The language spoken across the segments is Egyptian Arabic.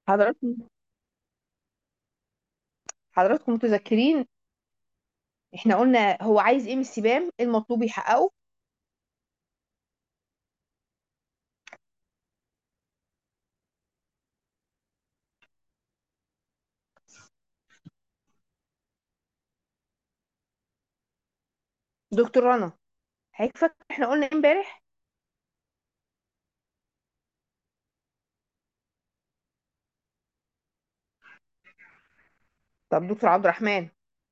حضراتكم حضراتكم متذكرين احنا قلنا هو عايز ايه من السبام ايه المطلوب يحققه دكتور رنا هيك فاكر احنا قلنا إيه امبارح طب دكتور عبد الرحمن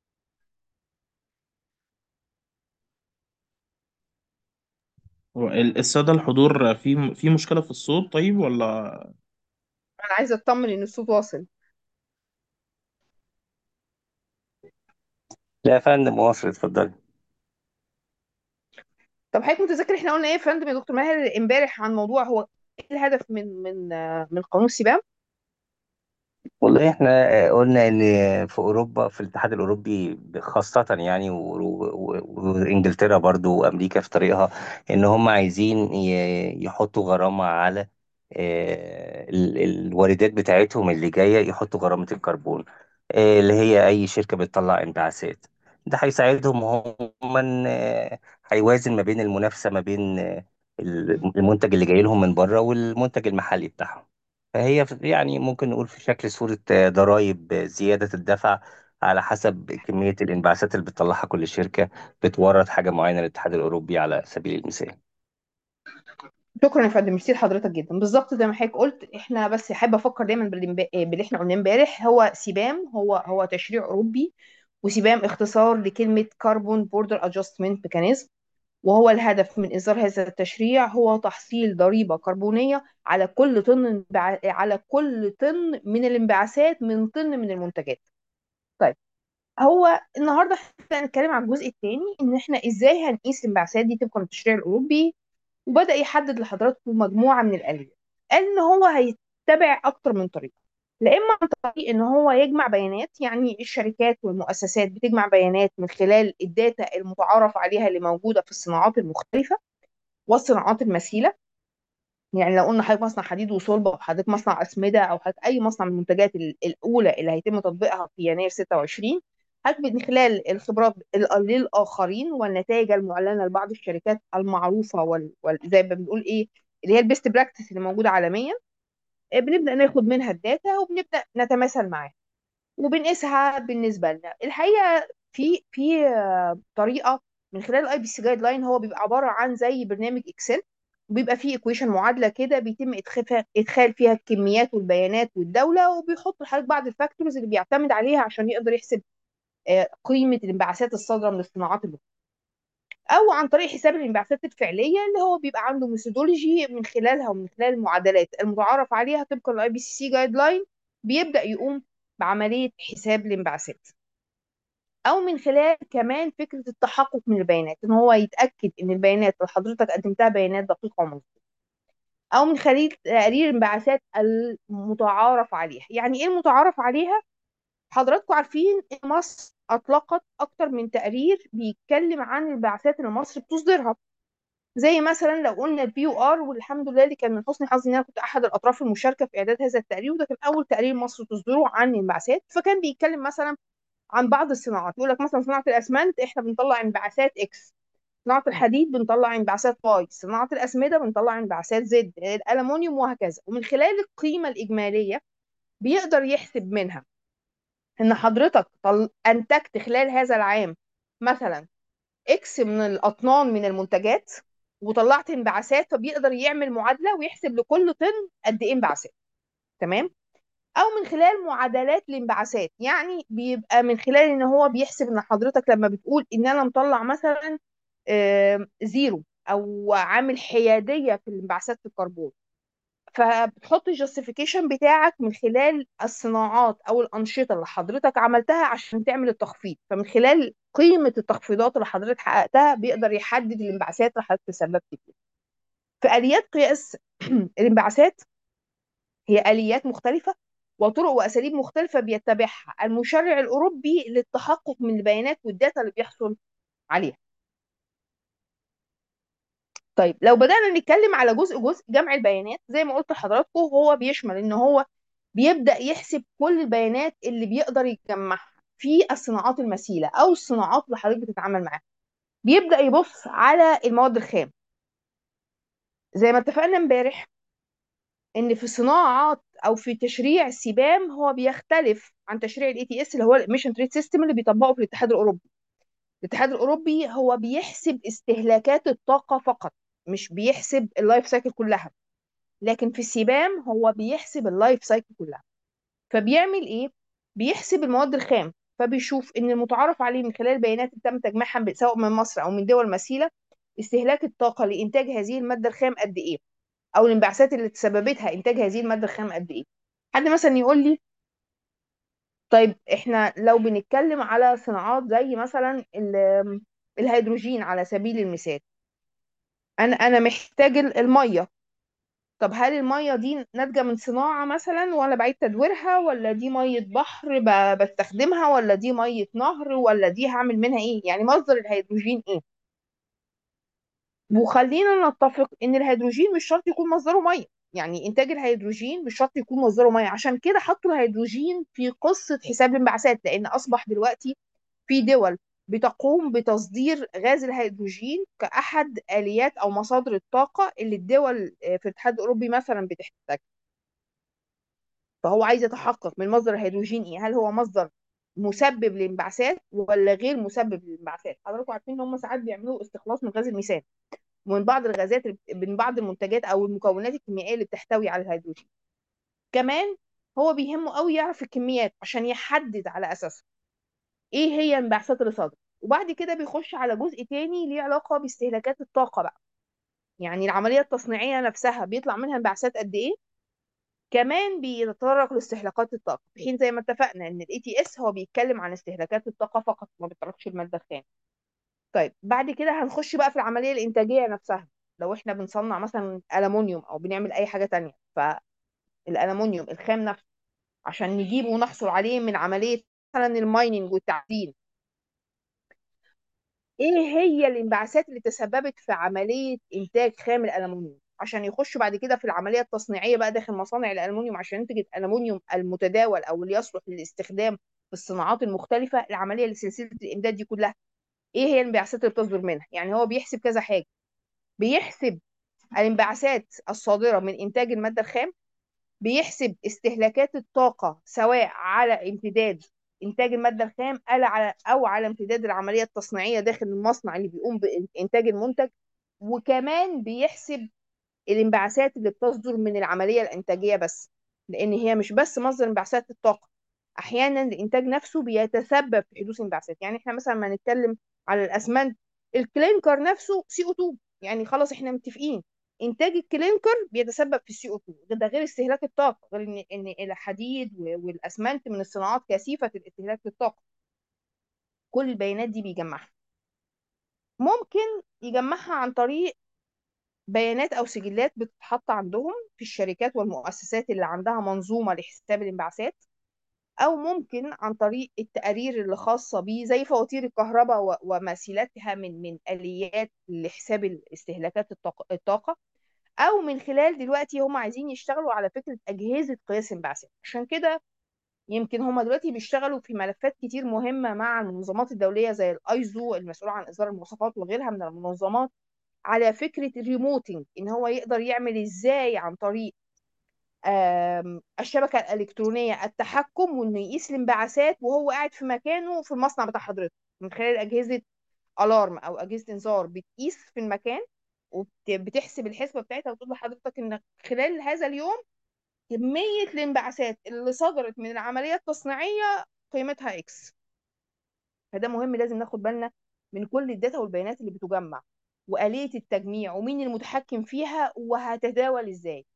هو ال- السادة الحضور في في مشكلة في الصوت طيب ولا انا عايزه اطمن ان الصوت واصل لا يا فندم مصر اتفضلي طب حضرتك متذكر احنا قلنا ايه يا فندم يا دكتور ماهر امبارح عن موضوع هو ايه الهدف من من آه، من قانون السبام والله احنا آه، قلنا ان في اوروبا في الاتحاد الاوروبي خاصة يعني و- و- وانجلترا برضو وامريكا في طريقها ان هم عايزين ي- يحطوا غرامة على آه، ال- الواردات بتاعتهم اللي جاية يحطوا غرامة الكربون آه، اللي هي اي شركة بتطلع انبعاثات ده هيساعدهم هم ان آه، هيوازن ما بين المنافسة ما بين آه، المنتج اللي جاي لهم من بره والمنتج المحلي بتاعهم فهي في- يعني ممكن نقول في شكل صورة آه، ضرائب آه، زيادة الدفع على حسب كمية الانبعاثات اللي بتطلعها كل شركة بتورد حاجة معينة للاتحاد الأوروبي على سبيل المثال شكرا يا فندم ميرسي لحضرتك جدا بالظبط زي ما حضرتك قلت احنا بس حابه افكر دايما باللي باللي احنا قلناه امبارح هو سبام هو هو تشريع اوروبي وسبام اختصار لكلمه كربون بوردر ادجستمنت ميكانيزم وهو الهدف من إصدار هذا التشريع هو تحصيل ضريبة كربونية على كل طن انبع... على كل طن من الانبعاثات من طن من المنتجات. طيب هو النهارده احنا هنتكلم عن الجزء الثاني ان احنا ازاي هنقيس الانبعاثات دي طبقا للتشريع الاوروبي وبدأ يحدد لحضراتكم مجموعة من الآليات. قال ان هو هيتبع اكتر من طريقة. لا اما عن طريق ان هو يجمع بيانات يعني الشركات والمؤسسات بتجمع بيانات من خلال الداتا المتعارف عليها اللي موجوده في الصناعات المختلفه والصناعات المثيله يعني لو قلنا حضرتك مصنع حديد وصلب او حضرتك مصنع اسمده او حضرتك اي مصنع من المنتجات ال- الاولى اللي هيتم تطبيقها في يناير 26 حضرتك من خلال الخبرات ال- للاخرين والنتائج المعلنه لبعض الشركات المعروفه وال... وال... زي ما بنقول ايه اللي هي البيست براكتس اللي موجوده عالميا آه، بنبدا ناخد منها الداتا وبنبدا نتماثل معاها وبنقيسها بالنسبه لنا الحقيقه في في آه، طريقه من خلال الاي بي سي جايد لاين هو بيبقى عباره عن زي برنامج اكسل وبيبقى فيه ايكويشن معادله كده بيتم ادخال ادخال فيها الكميات والبيانات والدوله وبيحط لحضرتك بعض الفاكتورز اللي بيعتمد عليها عشان يقدر يحسب آه، قيمه الانبعاثات الصادره من الصناعات اللي او عن طريق حساب الانبعاثات الفعليه اللي هو بيبقى عنده ميثودولوجي من خلالها ومن خلال المعادلات المتعارف عليها طبقا للاي بي سي جايد لاين بيبدا يقوم بعمليه حساب الانبعاثات او من خلال كمان فكره التحقق من البيانات ان هو يتاكد ان البيانات اللي حضرتك قدمتها بيانات دقيقه ومظبوطه او من خلال تقارير الانبعاثات المتعارف عليها يعني ايه المتعارف عليها حضراتكم عارفين ان مصر اطلقت اكتر من تقرير بيتكلم عن الانبعاثات اللي مصر بتصدرها زي مثلا لو قلنا البي يو ار والحمد لله اللي كان من حسن حظي ان انا كنت احد الاطراف المشاركه في اعداد هذا التقرير وده كان اول تقرير مصر تصدره عن الانبعاثات فكان بيتكلم مثلا عن بعض الصناعات يقول لك مثلا صناعه الاسمنت احنا بنطلع انبعاثات اكس صناعه الحديد بنطلع انبعاثات واي صناعه الاسمده بنطلع انبعاثات زد الالومنيوم وهكذا ومن خلال القيمه الاجماليه بيقدر يحسب منها ان حضرتك طل... انتجت خلال هذا العام مثلا اكس من الاطنان من المنتجات وطلعت انبعاثات فبيقدر يعمل معادله ويحسب لكل طن قد ايه انبعاثات تمام او من خلال معادلات الانبعاثات يعني بيبقى من خلال ان هو بيحسب ان حضرتك لما بتقول ان انا مطلع مثلا آم، زيرو او عامل حياديه في الانبعاثات في الكربون فبتحط الجاستيفيكيشن بتاعك من خلال الصناعات او الانشطه اللي حضرتك عملتها عشان تعمل التخفيض فمن خلال قيمه التخفيضات اللي حضرتك حققتها بيقدر يحدد الانبعاثات اللي حضرتك تسببت فيها في اليات قياس الانبعاثات هي آليات مختلفة وطرق وأساليب مختلفة بيتبعها المشرع الأوروبي للتحقق من البيانات والداتا اللي بيحصل عليها طيب لو بدأنا نتكلم على جزء جزء جمع البيانات زي ما قلت لحضراتكم هو بيشمل إن هو بيبدأ يحسب كل البيانات اللي بيقدر يجمعها في الصناعات المثيلة أو الصناعات اللي حضرتك بتتعامل معاها بيبدأ يبص على المواد الخام زي ما اتفقنا امبارح ان في صناعات او في تشريع السبام هو بيختلف عن تشريع الاي تي اس اللي هو الميشن تريد سيستم اللي بيطبقه في الاتحاد الاوروبي الاتحاد الاوروبي هو بيحسب استهلاكات الطاقه فقط مش بيحسب اللايف سايكل كلها لكن في السبام هو بيحسب اللايف سايكل كلها فبيعمل ايه بيحسب المواد الخام فبيشوف ان المتعارف عليه من خلال البيانات اللي تم تجميعها سواء من مصر او من دول مثيله استهلاك الطاقه لانتاج هذه الماده الخام قد ايه او الانبعاثات اللي تسببتها انتاج هذه الماده الخام قد ايه حد مثلا يقول لي طيب احنا لو بنتكلم على صناعات زي مثلا ال- الهيدروجين على سبيل المثال انا انا محتاج ال- الميه طب هل الميه دي ناتجه من صناعه مثلا ولا بعيد تدويرها ولا دي ميه بحر ب- بستخدمها ولا دي ميه نهر ولا دي هعمل منها ايه يعني مصدر الهيدروجين ايه وخلينا نتفق ان الهيدروجين مش شرط يكون مصدره ميه يعني انتاج الهيدروجين مش شرط يكون مصدره ميه عشان كده حطوا الهيدروجين في قصه حساب الانبعاثات لان اصبح دلوقتي في دول بتقوم بتصدير غاز الهيدروجين كأحد آليات أو مصادر الطاقة اللي الدول آه، في الاتحاد الأوروبي مثلا بتحتاج فهو عايز يتحقق من مصدر الهيدروجين إيه هل هو مصدر مسبب للانبعاثات ولا غير مسبب للانبعاثات حضراتكم عارفين ان هم ساعات بيعملوا استخلاص من غاز الميثان ومن بعض الغازات اللي بت- من بعض المنتجات او المكونات الكيميائيه اللي بتحتوي على الهيدروجين كمان هو بيهمه قوي يعرف الكميات عشان يحدد على اساسها ايه هي الانبعاثات اللي صادره وبعد كده بيخش على جزء تاني ليه علاقه باستهلاكات الطاقه بقى يعني العمليه التصنيعيه نفسها بيطلع منها انبعاثات قد ايه كمان بيتطرق لاستهلاكات الطاقه في حين زي ما اتفقنا ان الاي تي اس هو بيتكلم عن استهلاكات الطاقه فقط ما بيتطرقش الماده الخام طيب بعد كده هنخش بقى في العمليه الانتاجيه نفسها لو احنا بنصنع مثلا ألمونيوم او بنعمل اي حاجه تانية فالألمونيوم الخام نفسه عشان نجيبه ونحصل عليه من عمليه مثلا المايننج والتعدين ايه هي الانبعاثات اللي تسببت في عمليه انتاج خام الالومنيوم عشان يخشوا بعد كده في العمليه التصنيعيه بقى داخل مصانع الالومنيوم عشان ينتج الالومنيوم المتداول او اللي يصلح للاستخدام في الصناعات المختلفه العمليه لسلسله الامداد دي كلها ايه هي الانبعاثات اللي بتصدر منها يعني هو بيحسب كذا حاجه بيحسب الانبعاثات الصادره من انتاج الماده الخام بيحسب استهلاكات الطاقة سواء على امتداد إنتاج المادة الخام أو على أو على امتداد العملية التصنيعية داخل المصنع اللي بيقوم بإنتاج المنتج وكمان بيحسب الانبعاثات اللي بتصدر من العملية الإنتاجية بس لأن هي مش بس مصدر انبعاثات الطاقة أحيانا الإنتاج نفسه بيتسبب في حدوث انبعاثات يعني إحنا مثلا ما نتكلم على الأسمنت الكلينكر نفسه سي او 2 يعني خلاص إحنا متفقين انتاج الكلينكر بيتسبب في السي او 2 ده غير استهلاك الطاقه غير ان ان الحديد و- والاسمنت من الصناعات كثيفه الاستهلاك للطاقه كل البيانات دي بيجمعها ممكن يجمعها عن طريق بيانات او سجلات بتتحط عندهم في الشركات والمؤسسات اللي عندها منظومه لحساب الانبعاثات او ممكن عن طريق التقارير اللي خاصه بيه زي فواتير الكهرباء و- ومثيلاتها من من اليات لحساب استهلاكات الطاقه الطاقة. او من خلال دلوقتي هم عايزين يشتغلوا على فكره اجهزه قياس انبعاثات عشان كده يمكن هم دلوقتي بيشتغلوا في ملفات كتير مهمه مع المنظمات الدوليه زي الايزو المسؤول عن اصدار المواصفات وغيرها من المنظمات على فكره الريموتنج ان هو يقدر يعمل ازاي عن طريق آم، الشبكه الالكترونيه التحكم وانه يقيس الانبعاثات وهو قاعد في مكانه في المصنع بتاع حضرتك من خلال اجهزه الارم او اجهزه انذار بتقيس في المكان وبتحسب الحسبه بتاعتها وتقول لحضرتك ان خلال هذا اليوم كميه الانبعاثات اللي صدرت من العمليه التصنيعيه قيمتها اكس فده مهم لازم ناخد بالنا من كل الداتا والبيانات اللي بتجمع وآلية التجميع ومين المتحكم فيها وهتتداول ازاي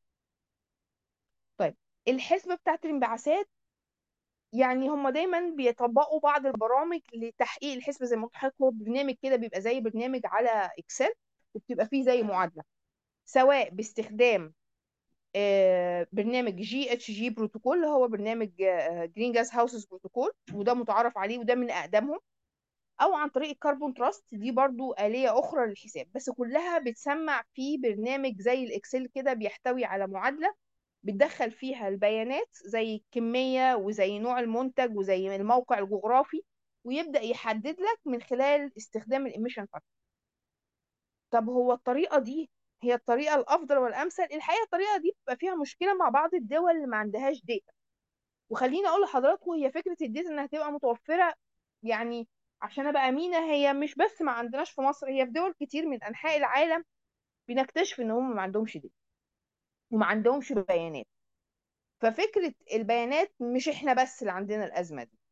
طيب الحسبة بتاعت الانبعاثات يعني هم دايما بيطبقوا بعض البرامج لتحقيق الحسبة زي ما قلت لحضرتك هو برنامج كده بيبقى زي برنامج على اكسل وبتبقى فيه زي معادلة سواء باستخدام آه، برنامج جي اتش جي بروتوكول هو برنامج جرين جاز هاوسز بروتوكول وده متعارف عليه وده من اقدمهم او عن طريق الكربون تراست دي برضو آلية اخرى للحساب بس كلها بتسمع في برنامج زي الاكسل كده بيحتوي على معادلة بتدخل فيها البيانات زي الكمية وزي نوع المنتج وزي الموقع الجغرافي ويبدأ يحدد لك من خلال استخدام الإيميشن فاكتور طب هو الطريقة دي هي الطريقة الأفضل والأمثل الحقيقة الطريقة دي بتبقى فيها مشكلة مع بعض الدول اللي ما عندهاش داتا وخليني أقول لحضراتكم هي فكرة الداتا إنها تبقى متوفرة يعني عشان أبقى أمينة هي مش بس ما عندناش في مصر هي في دول كتير من أنحاء العالم بنكتشف إن هم ما عندهمش داتا وما عندهمش بيانات ففكرة البيانات مش احنا بس اللي عندنا الأزمة دي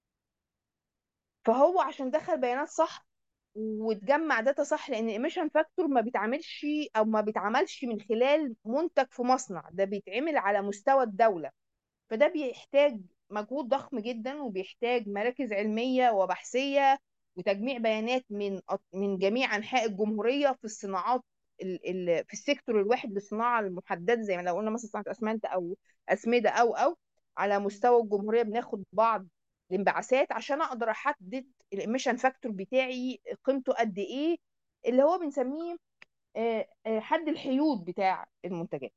فهو عشان دخل بيانات صح وتجمع داتا صح لان الايميشن فاكتور ما بيتعملش او ما بيتعملش من خلال منتج في مصنع ده بيتعمل على مستوى الدولة فده بيحتاج مجهود ضخم جدا وبيحتاج مراكز علمية وبحثية وتجميع بيانات من أط- من جميع أنحاء الجمهورية في الصناعات ال ال في السيكتور الواحد للصناعة المحددة زي ما لو قلنا مثلا صناعة أسمنت أو أسمدة أو أو على مستوى الجمهورية بناخد بعض الانبعاثات عشان أقدر أحدد الإيميشن فاكتور بتاعي قيمته قد إيه اللي هو بنسميه آه، آه، حد الحيود بتاع المنتجات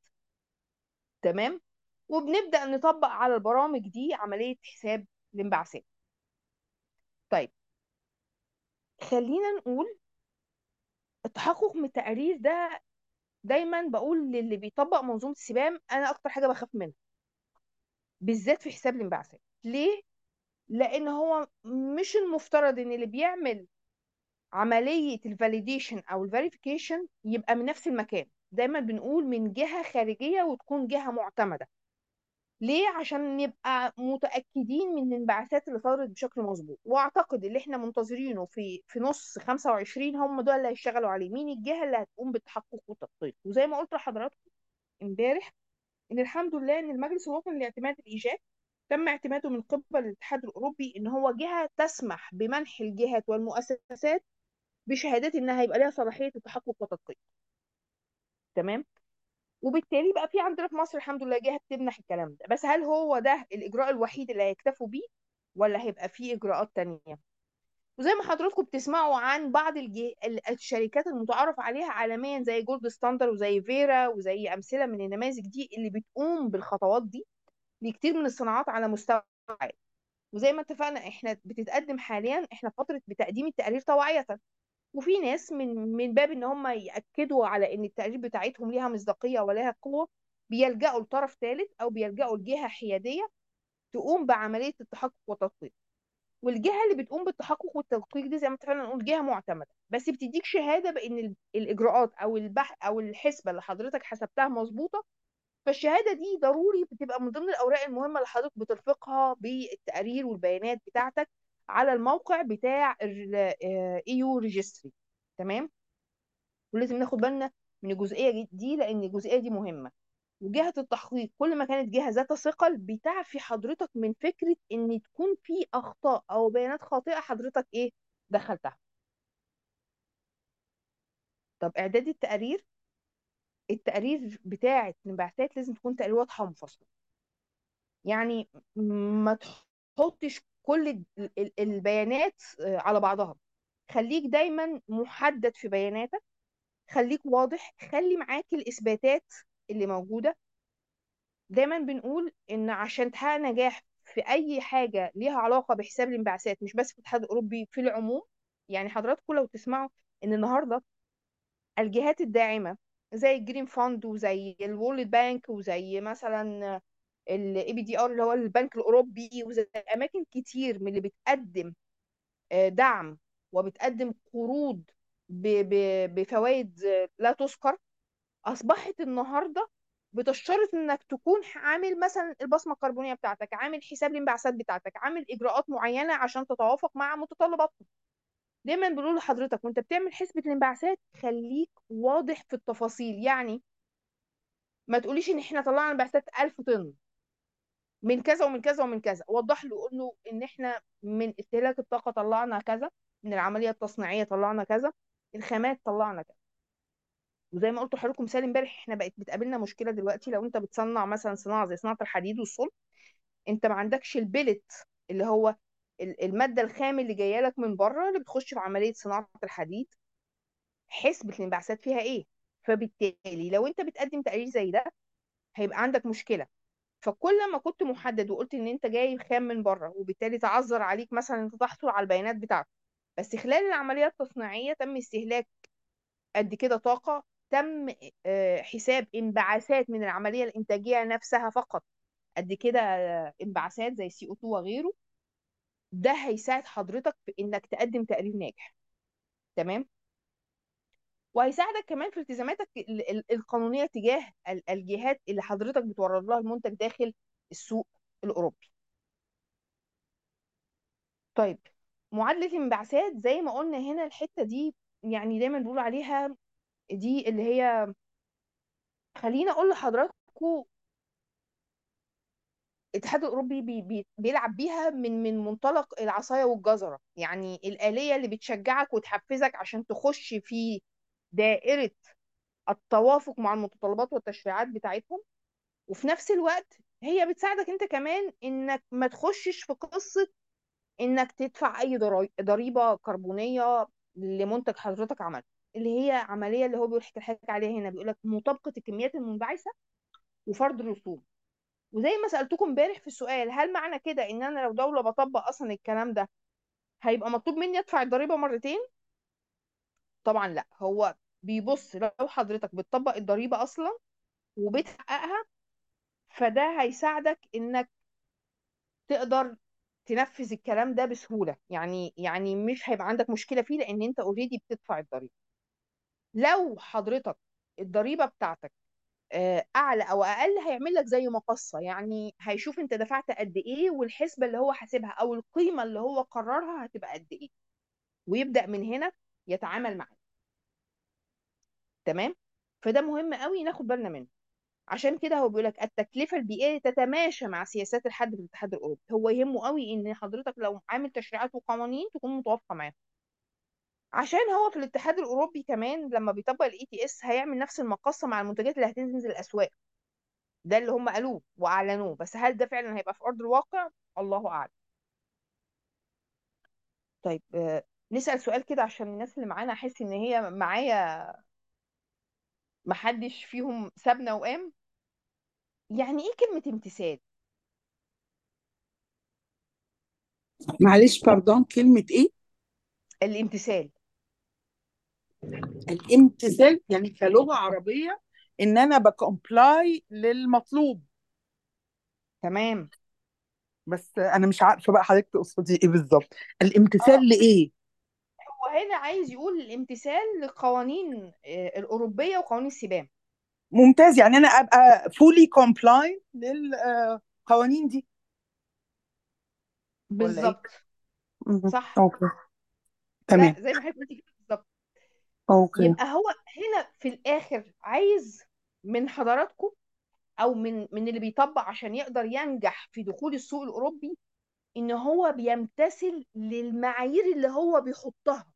تمام وبنبدأ نطبق على البرامج دي عملية حساب الانبعاثات طيب خلينا نقول التحقق من التقارير ده دايما بقول للي بيطبق منظومة السبام أنا أكتر حاجة بخاف منها بالذات في حساب الانبعاثات ليه؟ لأن هو مش المفترض إن اللي بيعمل عملية الفاليديشن أو الفيريفيكيشن يبقى من نفس المكان دايما بنقول من جهة خارجية وتكون جهة معتمدة ليه عشان نبقى متأكدين من الانبعاثات اللي صدرت بشكل مظبوط واعتقد اللي احنا منتظرينه في في نص 25 هم دول اللي هيشتغلوا عليه مين الجهة اللي هتقوم بالتحقق والتدقيق وزي ما قلت لحضراتكم امبارح ان الحمد لله ان المجلس الوطني لاعتماد الايجاد تم اعتماده من قبل الاتحاد الاوروبي ان هو جهة تسمح بمنح الجهات والمؤسسات بشهادات انها هيبقى لها صلاحية التحقق والتدقيق تمام وبالتالي بقى في عندنا في مصر الحمد لله جهة بتمنح الكلام ده بس هل هو ده الإجراء الوحيد اللي هيكتفوا بيه ولا هيبقى في إجراءات تانية وزي ما حضراتكم بتسمعوا عن بعض الجه... ال- الشركات المتعارف عليها عالميا زي جولد ستاندر وزي فيرا وزي أمثلة من النماذج دي اللي بتقوم بالخطوات دي لكتير من الصناعات على مستوى العالم وزي ما اتفقنا احنا بتتقدم حاليا احنا في فترة بتقديم التقارير طوعية وفي ناس من من باب ان هم ياكدوا على ان التقارير بتاعتهم ليها مصداقيه ولها قوه بيلجأوا لطرف ثالث او بيلجأوا لجهه حياديه تقوم بعمليه التحقق والتدقيق والجهه اللي بتقوم بالتحقق والتدقيق دي زي ما اتفقنا نقول جهه معتمده بس بتديك شهاده بان ال- الاجراءات او البحث او الحسبه اللي حضرتك حسبتها مظبوطه فالشهاده دي ضروري بتبقى من ضمن الاوراق المهمه اللي حضرتك بترفقها بالتقارير والبيانات بتاعتك على الموقع بتاع ايو ريجستري تمام ولازم ناخد بالنا من الجزئيه دي لان الجزئيه دي مهمه وجهه التحقيق كل ما كانت جهه ذات ثقل بتعفي حضرتك من فكره ان تكون في اخطاء او بيانات خاطئه حضرتك ايه دخلتها طب اعداد التقارير التقارير بتاعه الانبعاثات لازم تكون تقارير واضحه ومفصله يعني ما تحطش كل ال- ال- البيانات آه، على بعضها خليك دايما محدد في بياناتك خليك واضح خلي معاك الإثباتات اللي موجودة دايما بنقول إن عشان تحقق نجاح في أي حاجة ليها علاقة بحساب الانبعاثات مش بس في الاتحاد الأوروبي في العموم يعني حضراتكم لو تسمعوا إن النهاردة الجهات الداعمة زي الجرين فاند وزي الوورلد بانك وزي مثلا الاي بي دي ار اللي هو البنك الأوروبي وزي أماكن كتير من اللي بتقدم آه، دعم وبتقدم قروض بفوائد لا تذكر اصبحت النهارده بتشترط انك تكون عامل مثلا البصمه الكربونيه بتاعتك عامل حساب الانبعاثات بتاعتك عامل اجراءات معينه عشان تتوافق مع متطلباتهم دايما بنقول لحضرتك وانت بتعمل حسبه الانبعاثات خليك واضح في التفاصيل يعني ما تقوليش ان احنا طلعنا انبعاثات 1000 طن من كذا ومن كذا ومن كذا وضح له قول له ان احنا من استهلاك الطاقه طلعنا كذا من العمليه التصنيعيه طلعنا كذا الخامات طلعنا كذا وزي ما قلت لحضراتكم مثال امبارح احنا بقت بتقابلنا مشكله دلوقتي لو انت بتصنع مثلا صناعه زي صناعه الحديد والصلب انت ما عندكش البلت اللي هو ال- الماده الخام اللي جايه لك من بره اللي بتخش في عمليه صناعه الحديد حسبه الانبعاثات فيها ايه فبالتالي لو انت بتقدم تقرير زي ده هيبقى عندك مشكله فكل ما كنت محدد وقلت ان انت جايب خام من بره وبالتالي تعذر عليك مثلا انت تحصل على البيانات بتاعته بس خلال العمليه التصنيعيه تم استهلاك قد كده طاقه تم آه، حساب انبعاثات من العمليه الانتاجيه نفسها فقط قد كده آه، انبعاثات زي سي او 2 وغيره ده هيساعد حضرتك في انك تقدم تقرير ناجح تمام وهيساعدك كمان في التزاماتك ال- ال- القانونيه تجاه ال- الجهات اللي حضرتك بتورد لها المنتج داخل السوق الاوروبي طيب معادله الانبعاثات زي ما قلنا هنا الحته دي يعني دايما بنقول عليها دي اللي هي خليني اقول لحضراتكم الاتحاد الاوروبي بي بي بيلعب بيها من من منطلق العصايه والجزره يعني الاليه اللي بتشجعك وتحفزك عشان تخش في دائره التوافق مع المتطلبات والتشريعات بتاعتهم وفي نفس الوقت هي بتساعدك انت كمان انك ما تخشش في قصه انك تدفع اي ضراي- ضريبه كربونيه لمنتج حضرتك عملته اللي هي عمليه اللي هو بيقول حكي عليها هنا بيقول لك مطابقه الكميات المنبعثه وفرض الرسوم وزي ما سألتكم امبارح في السؤال هل معنى كده ان انا لو دولة بطبق اصلا الكلام ده هيبقى مطلوب مني ادفع الضريبة مرتين طبعا لا هو بيبص لو حضرتك بتطبق الضريبة اصلا وبتحققها فده هيساعدك انك تقدر تنفذ الكلام ده بسهولة يعني يعني مش هيبقى عندك مشكلة فيه لان انت اوريدي بتدفع الضريبة لو حضرتك الضريبة بتاعتك آه، اعلى او اقل هيعمل لك زي مقصه يعني هيشوف انت دفعت قد ايه والحسبه اللي هو حاسبها او القيمه اللي هو قررها هتبقى قد ايه ويبدا من هنا يتعامل معاك تمام فده مهم قوي ناخد بالنا منه عشان كده هو بيقول لك التكلفه البيئيه تتماشى مع سياسات الحد في الاتحاد الاوروبي هو يهمه قوي ان حضرتك لو عامل تشريعات وقوانين تكون متوافقه معاهم عشان هو في الاتحاد الاوروبي كمان لما بيطبق الاي تي اس هيعمل نفس المقصه مع المنتجات اللي هتنزل الاسواق ده اللي هم قالوه واعلنوه بس هل ده فعلا هيبقى في ارض الواقع الله اعلم طيب آه، نسأل سؤال كده عشان الناس اللي معانا احس ان هي معايا محدش فيهم سابنا وقام يعني ايه كلمة امتثال معلش باردون كلمة ايه؟ الامتثال الامتثال يعني كلغة عربية ان انا بكومبلاي للمطلوب تمام بس انا مش عارفة بقى حضرتك تقصدي ايه بالظبط اه الامتثال لايه؟ هو هنا عايز يقول الامتثال للقوانين آه، الأوروبية وقوانين السبام ممتاز يعني انا ابقى فولي كومبلاي للقوانين دي ولا ايه؟ بالظبط مهم. صح اوكي لا تمام زي ما حضرتك قلتي كده بالظبط اوكي يبقى هو هنا في الآخر عايز من حضراتكم او من من اللي بيطبق عشان يقدر ينجح في دخول السوق الاوروبي ان هو بيمتثل للمعايير اللي هو بيحطها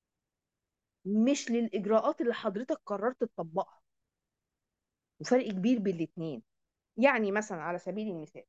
مش للاجراءات اللي حضرتك قررت تطبقها وفرق كبير بين الاتنين يعني مثلا على سبيل المثال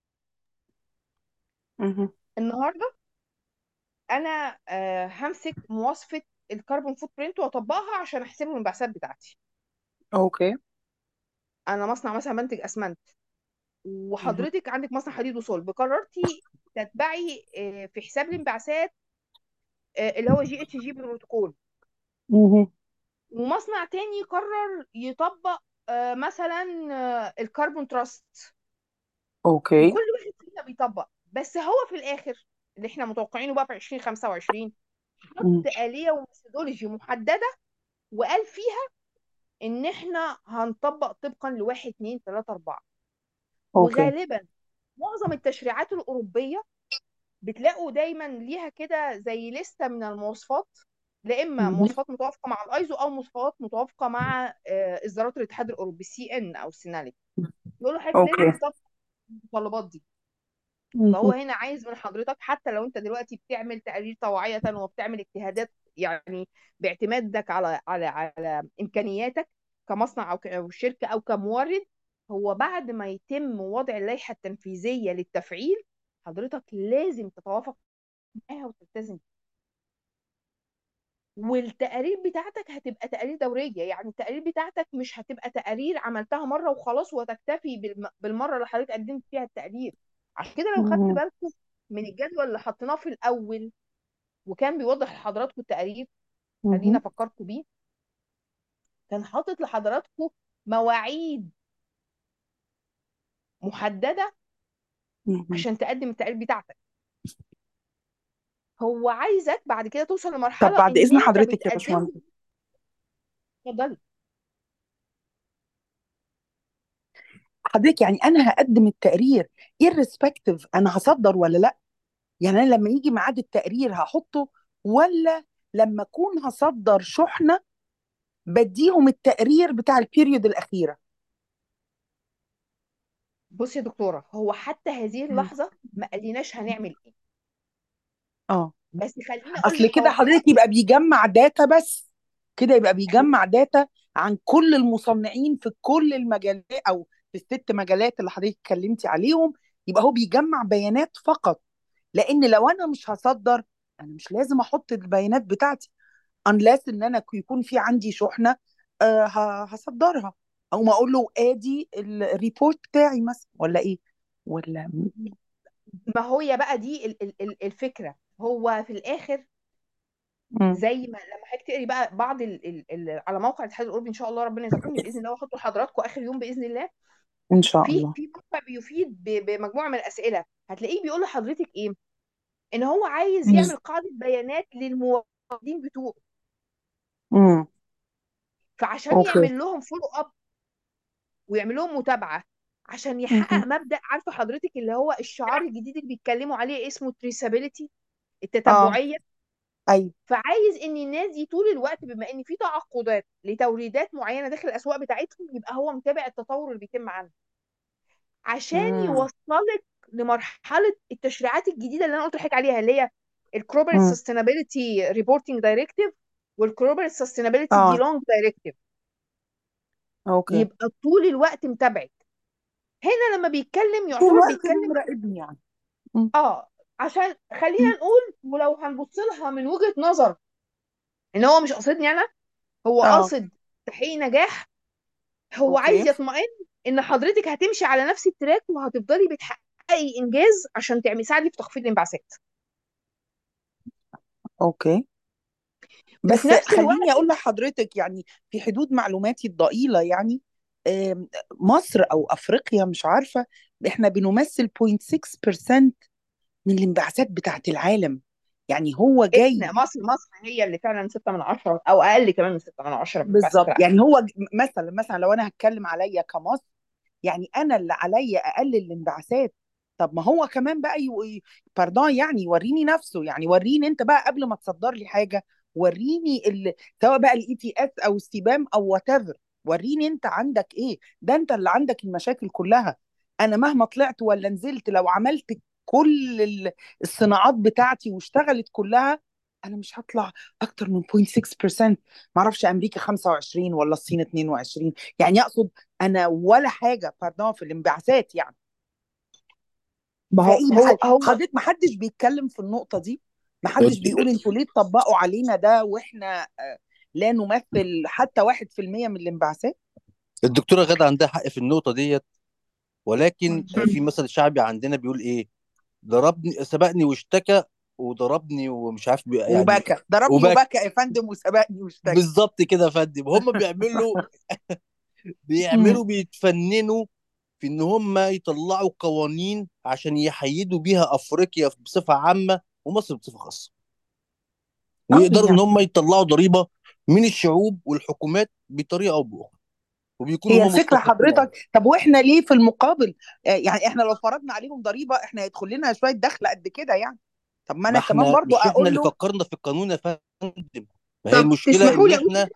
مهم. النهارده انا آه، همسك مواصفه الكربون فوت برينت واطبقها عشان احسب الانبعاثات بتاعتي اوكي انا مصنع مثلا منتج اسمنت مهم. وحضرتك عندك مصنع حديد وصلب قررتي تتبعي آه، في حساب الانبعاثات آه، اللي هو جي اتش جي بروتوكول مهم. ومصنع تاني قرر يطبق آه، مثلا آه، الكربون تراست اوكي وكل واحد فينا بيطبق بس هو في الاخر اللي احنا متوقعينه بقى في 2025 مهم. حط آلية وميثودولوجي محددة وقال فيها ان احنا هنطبق طبقا لواحد اتنين تلاتة اربعة اوكي وغالبا معظم التشريعات الأوروبية بتلاقوا دايما ليها كده زي لستة من المواصفات لا اما مهم. مواصفات متوافقه مع الايزو او مواصفات متوافقه مع آه، اصدارات الاتحاد الاوروبي السي ان او السيناليك يقولوا حضرتك لازم اوكي تطبق المتطلبات دي فهو مهم. هنا عايز من حضرتك حتى لو انت دلوقتي بتعمل تقارير طوعيه وبتعمل اجتهادات يعني باعتمادك على على على امكانياتك كمصنع او ك- أو شركه او كمورد هو بعد ما يتم وضع اللائحه التنفيذيه للتفعيل حضرتك لازم تتوافق معاها وتلتزم والتقارير بتاعتك هتبقى تقارير دوريه يعني التقارير بتاعتك مش هتبقى تقارير عملتها مره وخلاص وتكتفي بالم- بالمره اللي حضرتك قدمت فيها التقرير عشان كده لو خدت مم. بالكم من الجدول اللي حطيناه في الاول وكان بيوضح لحضراتكم التقارير خلينا مم. افكركم بيه كان حاطط لحضراتكم مواعيد محدده مم. عشان تقدم التقارير بتاعتك هو عايزك بعد كده توصل طب لمرحله بعد ان إذن انت حضرتك يا بتقدم باشمهندس اتفضلي حضرتك يعني أنا هقدم التقرير irrespective أنا هصدر ولا لأ يعني أنا لما يجي ميعاد التقرير هحطه ولا لما أكون هصدر شحنة بديهم التقرير بتاع البيريود الأخيرة بصي يا دكتوره هو حتى هذه مم. اللحظه ما قاليناش هنعمل ايه اه بس خليني اقول اصل لك كده هو حضرتك يبقى بيجمع داتا بس كده يبقى بيجمع داتا عن كل المصنعين في كل المجالات او في الست مجالات اللي حضرتك اتكلمتي عليهم يبقى هو بيجمع بيانات فقط لان لو انا مش هصدر انا مش لازم احط البيانات بتاعتي unless ان انا يكون في عندي شحنة آه ه- هصدرها او ما اقول له ادي الريبورت بتاعي مثلا ولا ايه ولا ما هي بقى دي ال- ال- ال- الفكره هو في الاخر مم. زي ما لما حضرتك تقري بقى بعض ال ال ال على موقع الاتحاد الاوروبي ان شاء الله ربنا يذكرني باذن الله واحطه لحضراتكم اخر يوم باذن الله ان شاء في الله في موقع بيفيد ب- بمجموعه من الاسئله هتلاقيه بيقول لحضرتك ايه ان هو عايز مم. يعمل قاعده بيانات للموردين بتوعه مم. فعشان اوكي يعمل لهم فولو اب ويعمل لهم متابعه عشان يحقق مم. مبدأ عارفه حضرتك اللي هو الشعار الجديد اللي بيتكلموا عليه اسمه تريسابيليتي اه التتبعيه ايوه فعايز ان الناس دي طول الوقت بما ان في تعاقدات لتوريدات معينه داخل الاسواق بتاعتهم يبقى هو متابع التطور اللي بيتم عنها عشان مم. يوصلك لمرحله التشريعات الجديده اللي انا قلت لحضرتك عليها اللي هي الكروبريت مم. سستينابيلتي ريبورتنج دايركتيف والكروبريت سستينابيلتي اه بيلونج دايركتيف اوكي يبقى طول الوقت متابعك هنا لما بيتكلم طول يعتبر الوقت بيتكلم مراقبني يعني مم. اه عشان خلينا نقول ولو هنبص لها من وجهة نظر ان هو مش قاصدني انا هو اه قاصد تحقيق نجاح هو عايز اوكي يطمئن ان حضرتك هتمشي على نفس التراك وهتفضلي بتحققي انجاز عشان تعملي تساعدي في تخفيض الانبعاثات اوكي وفي بس نفس الوقت خليني اقول لحضرتك يعني في حدود معلوماتي الضئيلة يعني آم، مصر او افريقيا مش عارفة احنا بنمثل 0.6% من الانبعاثات بتاعت العالم يعني هو احنا جاي مصر مصر هي اللي فعلا 6 من 10 او اقل كمان من 6 من 10 من انبعاثات بالظبط العالم يعني هو ج- مثلا مثلا لو انا هتكلم عليا كمصر يعني انا اللي عليا اقلل الانبعاثات طب ما هو كمان بقى ي... باردون يعني يوريني نفسه يعني وريني انت بقى قبل ما تصدر لي حاجه وريني ال... سواء بقى الاي تي اس او السبام او وات ايفر وريني انت عندك ايه ده انت اللي عندك المشاكل كلها انا مهما طلعت ولا نزلت لو عملت كل ال- الصناعات بتاعتي واشتغلت كلها انا مش هطلع اكتر من 0.6% معرفش امريكا 25 ولا الصين 22 يعني اقصد انا ولا حاجه باردون في الانبعاثات يعني ما هو فايه هو مح- هو حضرتك ما حدش بيتكلم في النقطه دي ما حدش بيقول انتوا ليه تطبقوا علينا ده واحنا آه، لا نمثل حتى واحد في المية من الانبعاثات الدكتورة غادة عندها حق في النقطة ديت ولكن في مثل شعبي عندنا بيقول ايه ضربني سبقني واشتكى وضربني ومش عارف بي- يعني وبكى ضربني وبكى وبكى يا فندم وسبقني واشتكى بالظبط كده يا فندم هم بيعملوا مم. بيعملوا بيتفننوا في ان هم يطلعوا قوانين عشان يحيدوا بيها افريقيا بصفة عامة ومصر بصفة خاصة اه ويقدروا ان يعني هم يطلعوا ضريبة من الشعوب والحكومات بطريقة او باخرى وبيكونوا هي هم الفكره مستحقين عليها حضرتك طب واحنا ليه في المقابل آه، يعني احنا لو فرضنا عليهم ضريبه احنا هيدخل لنا شويه دخل قد كده يعني طب ما ما انا كمان احنا برضو مش احنا اقول اللي له فكرنا في القانون يا فندم ما هي طب المشكلة تسمحوا ان لي اقول احنا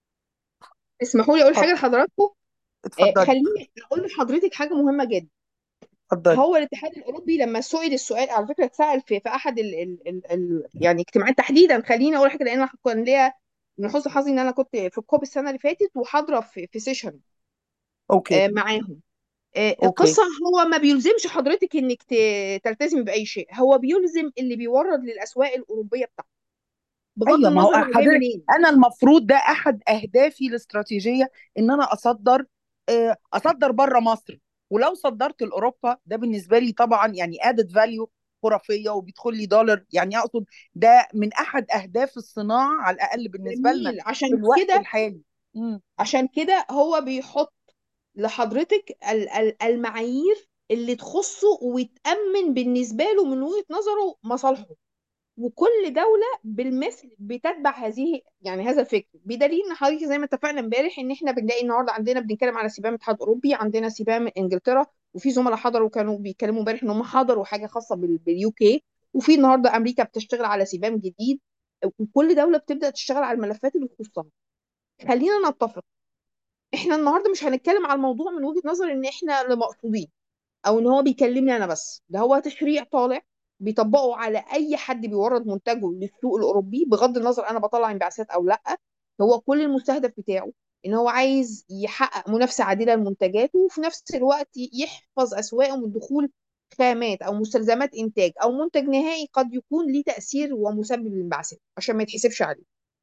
تسمحوا لي اقول اتفضل حاجه لحضراتكم آه، اتفضلي خليني اقول لحضرتك حاجه مهمه جدا اتفضلي هو الاتحاد الاوروبي لما سئل السؤال على فكره اتسال في في احد ال ال ال ال يعني اجتماعات تحديدا خليني اقول حاجه لان انا كان ليا من حسن حظي ان انا كنت في الكوب السنه اللي فاتت وحاضره في في سيشن اوكي آه، معاهم آه، اوكي القصه هو ما بيلزمش حضرتك انك ت- تلتزمي باي شيء هو بيلزم اللي بيورد للاسواق الاوروبيه بتاعته بغض ايوه ما هو النظر هو جاي حضرتك منين انا المفروض ده احد اهدافي الاستراتيجيه ان انا اصدر آه، اصدر بره مصر ولو صدرت لاوروبا ده بالنسبه لي طبعا يعني ادد فاليو خرافيه وبيدخل لي دولار يعني اقصد ده من احد اهداف الصناعه على الاقل بالنسبه لنا جميل في عشان الوقت كده الحالي امم عشان كده هو بيحط لحضرتك ال- ال- المعايير اللي تخصه وتأمن بالنسبة له من وجهة نظره مصالحه وكل دولة بالمثل بتتبع هذه يعني هذا الفكر بدليل ان حضرتك زي ما اتفقنا امبارح ان احنا بنلاقي النهارده عندنا بنتكلم على سبام الاتحاد الاوروبي عندنا سبام انجلترا وفي زملاء حضروا كانوا بيتكلموا امبارح ان هم حضروا حاجه خاصه باليو كي وفي النهارده امريكا بتشتغل على سبام جديد وكل دوله بتبدا تشتغل على الملفات اللي تخصها خلينا نتفق احنا النهارده مش هنتكلم على الموضوع من وجهة نظر ان احنا اللي مقصودين او ان هو بيكلمني انا بس ده هو تشريع طالع بيطبقه على اي حد بيورد منتجه للسوق الاوروبي بغض النظر انا بطلع انبعاثات او لا هو كل المستهدف بتاعه ان هو عايز يحقق منافسه عادله لمنتجاته وفي نفس الوقت يحفظ اسواقه من دخول خامات او مستلزمات انتاج او منتج نهائي قد يكون ليه تاثير ومسبب للانبعاثات عشان ما يتحسبش عليه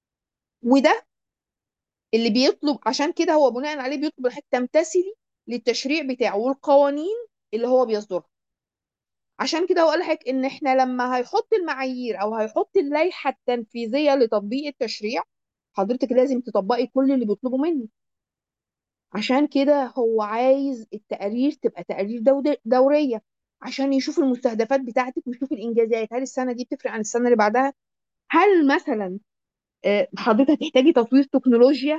وده اللي بيطلب عشان كده هو بناء عليه بيطلب الحاجة تمتثلي للتشريع بتاعه والقوانين اللي هو بيصدرها عشان كده هو قال لك ان احنا لما هيحط المعايير او هيحط اللائحه التنفيذيه لتطبيق التشريع حضرتك لازم تطبقي كل اللي بيطلبه منك عشان كده هو عايز التقارير تبقى تقارير دود- دوريه عشان يشوف المستهدفات بتاعتك ويشوف الانجازات هل السنه دي بتفرق عن السنه اللي بعدها هل مثلا آه، حضرتك هتحتاجي تطوير تكنولوجيا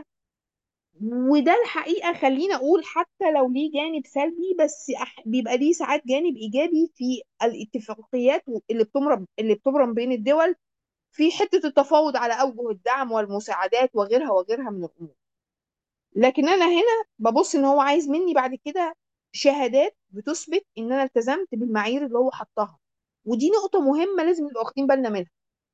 وده الحقيقة خلينا أقول حتى لو ليه جانب سلبي بس أح- بيبقى ليه ساعات جانب إيجابي في الاتفاقيات اللي بتمرم اللي بتبرم بين الدول في حتة التفاوض على أوجه الدعم والمساعدات وغيرها وغيرها من الأمور لكن أنا هنا ببص إن هو عايز مني بعد كده شهادات بتثبت إن أنا التزمت بالمعايير اللي هو حطها ودي نقطة مهمة لازم نبقى واخدين بالنا منها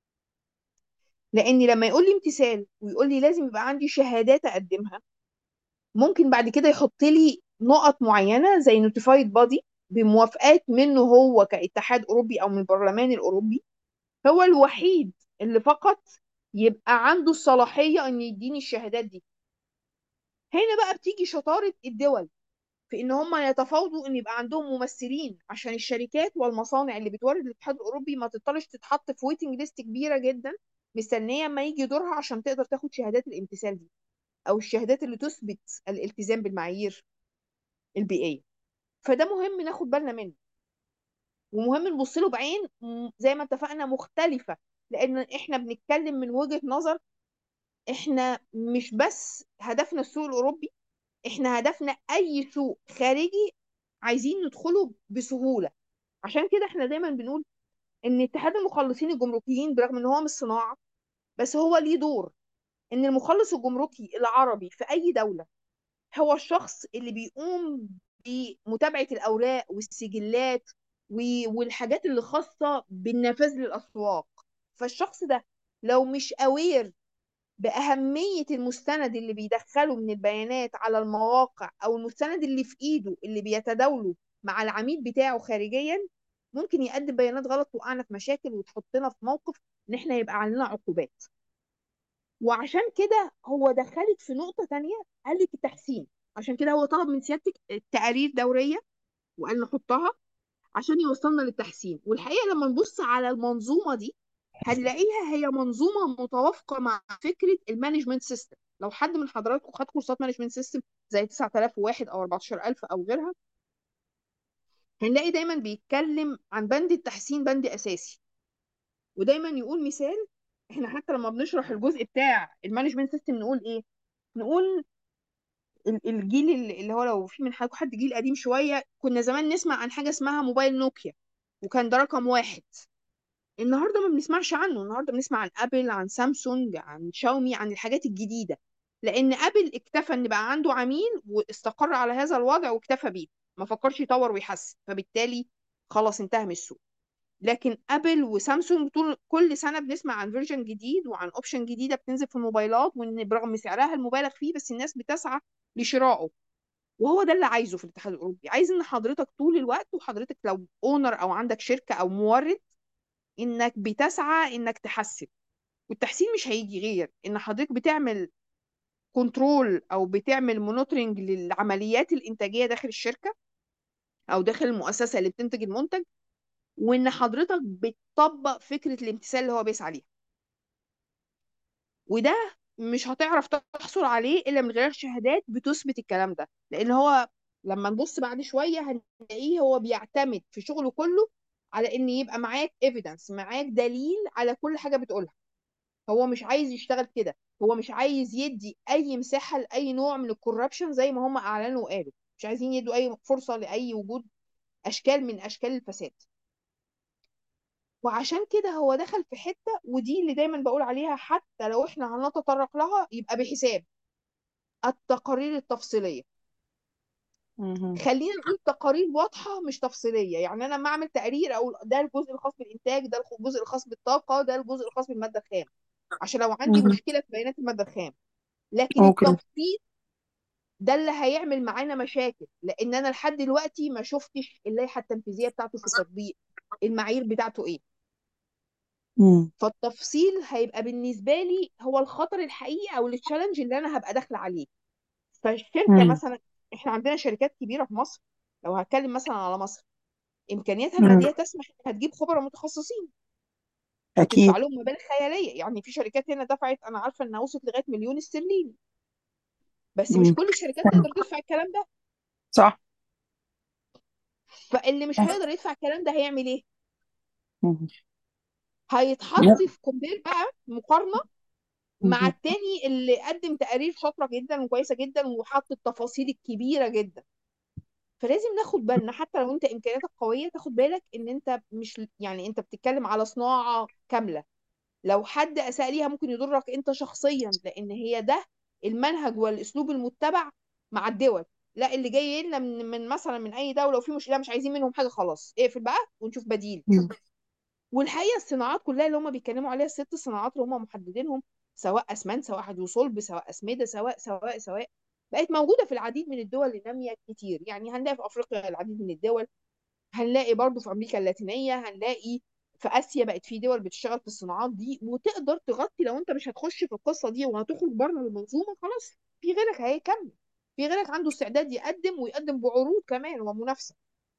لأن لما يقول لي امتثال ويقول لي لازم يبقى عندي شهادات أقدمها ممكن بعد كده يحط لي نقط معينة زي نوتيفايد بادي بموافقات منه هو كاتحاد أوروبي أو من البرلمان الأوروبي هو الوحيد اللي فقط يبقى عنده الصلاحية إن يديني الشهادات دي هنا بقى بتيجي شطارة الدول في إن هم يتفاوضوا إن يبقى عندهم ممثلين عشان الشركات والمصانع اللي بتورد للاتحاد الأوروبي ما تضطرش تتحط في ويتنج ليست كبيرة جدا مستنية ما يجي دورها عشان تقدر تاخد شهادات الامتثال دي أو الشهادات اللي تثبت الالتزام بالمعايير البيئية فده مهم ناخد بالنا منه ومهم نبص له بعين م- زي ما اتفقنا مختلفة لأن احنا بنتكلم من وجهة نظر احنا مش بس هدفنا السوق الأوروبي احنا هدفنا أي سوق خارجي عايزين ندخله بسهولة عشان كده احنا دايما بنقول ان اتحاد المخلصين الجمركيين برغم ان هو مش صناعة بس هو ليه دور ان المخلص الجمركي العربي في أي دولة هو الشخص اللي بيقوم بمتابعة الأوراق والسجلات و- والحاجات اللي خاصة بالنفاذ للأسواق فالشخص ده لو مش أوير بأهمية المستند اللي بيدخله من البيانات على المواقع أو المستند اللي في إيده اللي بيتداوله مع العميل بتاعه خارجيا ممكن يقدم بيانات غلط توقعنا في مشاكل وتحطنا في موقف إن إحنا يبقى علينا عقوبات وعشان كده هو دخلك في نقطة تانية قال لك التحسين عشان كده هو طلب من سيادتك تقارير دورية وقال نحطها عشان يوصلنا للتحسين والحقيقة لما نبص على المنظومة دي هنلاقيها هي منظومة متوافقة مع فكرة المانجمنت سيستم لو حد من حضراتكم خد كورسات مانجمنت سيستم زي 9001 او 14000 او غيرها هنلاقي دايما بيتكلم عن بند التحسين بند اساسي ودايما يقول مثال احنا حتى لما بنشرح الجزء بتاع المانجمنت سيستم نقول ايه نقول ال- الجيل اللي اللي هو لو في من حد حد جيل قديم شويه كنا زمان نسمع عن حاجه اسمها موبايل نوكيا وكان ده رقم واحد النهارده ما بنسمعش عنه النهارده بنسمع عن ابل عن سامسونج عن شاومي عن الحاجات الجديده لان ابل اكتفى ان بقى عنده عميل واستقر على هذا الوضع واكتفى بيه ما فكرش يطور ويحسن فبالتالي خلاص انتهى من السوق لكن ابل وسامسونج طول كل سنه بنسمع عن فيرجن جديد وعن اوبشن جديده بتنزل في الموبايلات وان برغم سعرها المبالغ فيه بس الناس بتسعى لشرائه وهو ده اللي عايزه في الاتحاد الاوروبي عايز ان حضرتك طول الوقت وحضرتك لو اونر او عندك شركه او مورد انك بتسعى انك تحسن والتحسين مش هيجي غير ان حضرتك بتعمل كنترول او بتعمل مونيتورنج للعمليات الانتاجيه داخل الشركه او داخل المؤسسه اللي بتنتج المنتج وان حضرتك بتطبق فكره الامتثال اللي هو بيسعى ليها وده مش هتعرف تحصل عليه الا من غير شهادات بتثبت الكلام ده لان هو لما نبص بعد شويه هنلاقيه هو بيعتمد في شغله كله على ان يبقى معاك ايفيدنس معاك دليل على كل حاجه بتقولها هو مش عايز يشتغل كده هو مش عايز يدي اي مساحه لاي نوع من الكوربشن زي ما هم اعلنوا وقالوا مش عايزين يدوا اي فرصه لاي وجود اشكال من اشكال الفساد وعشان كده هو دخل في حته ودي اللي دايما بقول عليها حتى لو احنا هنتطرق لها يبقى بحساب التقارير التفصيليه مهم. خلينا نقول تقارير واضحه مش تفصيليه يعني انا لما اعمل تقرير اقول ده الجزء الخاص بالانتاج ده الجزء الخاص بالطاقه ده الجزء الخاص بالماده الخام عشان لو عندي مهم. مشكله في بيانات الماده الخام لكن اوكي التفصيل ده اللي هيعمل معانا مشاكل لان انا لحد دلوقتي ما شفتش اللائحه التنفيذيه بتاعته في التطبيق المعايير بتاعته ايه مم. فالتفصيل هيبقى بالنسبه لي هو الخطر الحقيقي او التشالنج اللي انا هبقى داخله عليه فالشركه مم. مثلا احنا عندنا شركات كبيره في مصر لو هتكلم مثلا على مصر امكانياتها مم. الماديه تسمح انها تجيب خبراء متخصصين وتدفع اكيد لهم مبالغ خياليه يعني في شركات هنا دفعت انا عارفه انها وصلت لغايه مليون استرليني بس مش مم. كل الشركات تقدر تدفع الكلام ده صح فاللي مش هيقدر يدفع الكلام ده هيعمل ايه مم. هيتحط في كومبير بقى مقارنه مع مم. التاني اللي قدم تقارير شاطره جدا وكويسه جدا وحط التفاصيل الكبيره جدا فلازم ناخد بالنا حتى لو انت امكانياتك قويه تاخد بالك ان انت مش يعني انت بتتكلم على صناعه كامله لو حد اساء ليها ممكن يضرك انت شخصيا لان هي ده المنهج والاسلوب المتبع مع الدول لا اللي جاي لنا من, من مثلا من اي دوله وفي مشكله مش عايزين منهم حاجه خلاص اقفل بقى ونشوف بديل مم. والحقيقه الصناعات كلها اللي هم بيتكلموا عليها الست صناعات اللي هم محددينهم سواء اسمنت سواء حديد وصلب سواء اسمده سواء سواء سواء بقت موجوده في العديد من الدول الناميه كتير يعني هنلاقي في افريقيا العديد من الدول هنلاقي برضو في امريكا اللاتينيه هنلاقي في اسيا بقت في دول بتشتغل في الصناعات دي وتقدر تغطي لو انت مش هتخش في القصه دي وهتخرج بره المنظومه خلاص في غيرك هيكمل في غيرك عنده استعداد يقدم ويقدم بعروض كمان ومنافسه